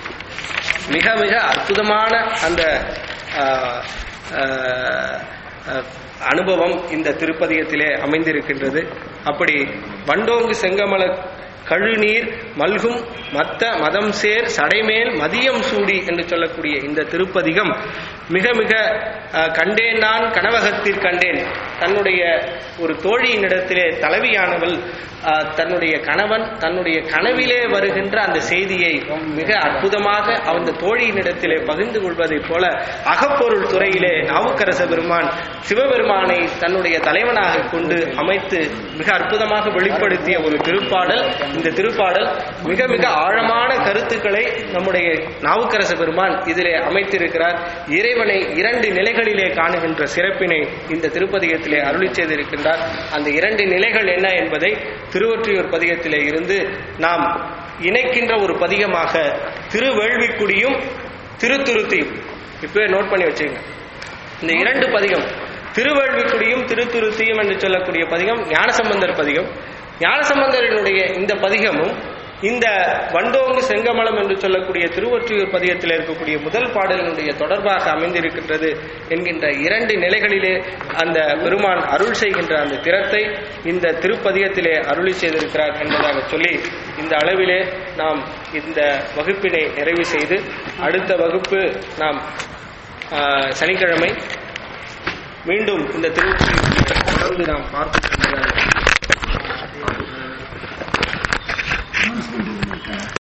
மிக மிக அற்புதமான அந்த ஆஹ், ஆஹ், ஆஹ், அனுபவம் இந்த திருப்பதிகத்திலே அமைந்திருக்கின்றது அப்படி வண்டோங்கு செங்கமல கழுநீர் மல்கும் மத்த மதம் சேர் சடைமேல் மதியம் சூடி என்று சொல்லக்கூடிய இந்த திருப்பதிகம் மிக மிக அஹ், கண்டேன் நான் கனவகத்தில் கண்டேன் தன்னுடைய ஒரு தோழியினிடத்திலே தலைவியானவள் அஹ், தன்னுடைய கணவன் தன்னுடைய கனவிலே வருகின்ற அந்த செய்தியை மிக அற்புதமாக அந்த தோழியினிடத்திலே பகிர்ந்து கொள்வதைப் போல அகப்பொருள் துறையிலே நாவுக்கரச பெருமான் சிவபெருமானை தன்னுடைய தலைவனாக கொண்டு அமைத்து மிக அற்புதமாக வெளிப்படுத்திய ஒரு திருப்பாடல் இந்த திருப்பாடல் மிக மிக ஆழமான கருத்துக்களை நம்முடைய நாவுக்கரச பெருமான் இதிலே அமைத்திருக்கிறார் இறைவனை இரண்டு நிலைகளிலே காணுகின்ற சிறப்பினை இந்த திருப்பதிகத்திலே அருளி செய்திருக்கின்றார் அந்த இரண்டு நிலைகள் என்ன என்பதை திருவொற்றியூர் பதிகத்திலே இருந்து நாம் இணைக்கின்ற ஒரு பதிகமாக திருவேள்விக்குடியும் திருத்துருத்தியும் இப்பவே நோட் பண்ணி வச்சுங்க இந்த இரண்டு பதிகம் திருவேள்விக்குடியும் திருத்துருத்தியும் என்று சொல்லக்கூடிய பதிகம் ஞானசம்பந்தர் பதிகம் ஞானசம்பந்தரினுடைய இந்த பதிகமும் இந்த வண்டோங்கு செங்கமலம் என்று சொல்லக்கூடிய திருவொற்றியூர் பதிகத்தில் இருக்கக்கூடிய முதல் பாடலினுடைய தொடர்பாக அமைந்திருக்கின்றது என்கின்ற இரண்டு நிலைகளிலே அந்த பெருமான் அருள் செய்கின்ற அந்த திறத்தை இந்த திருப்பதிகத்திலே அருளி செய்திருக்கிறார் என்பதாக சொல்லி இந்த அளவிலே நாம் இந்த வகுப்பினை நிறைவு செய்து அடுத்த வகுப்பு நாம் ஆஹ், சனிக்கிழமை மீண்டும் இந்த திருச்சி தொடர்ந்து நாம் பார்ப்போம் என்பதாக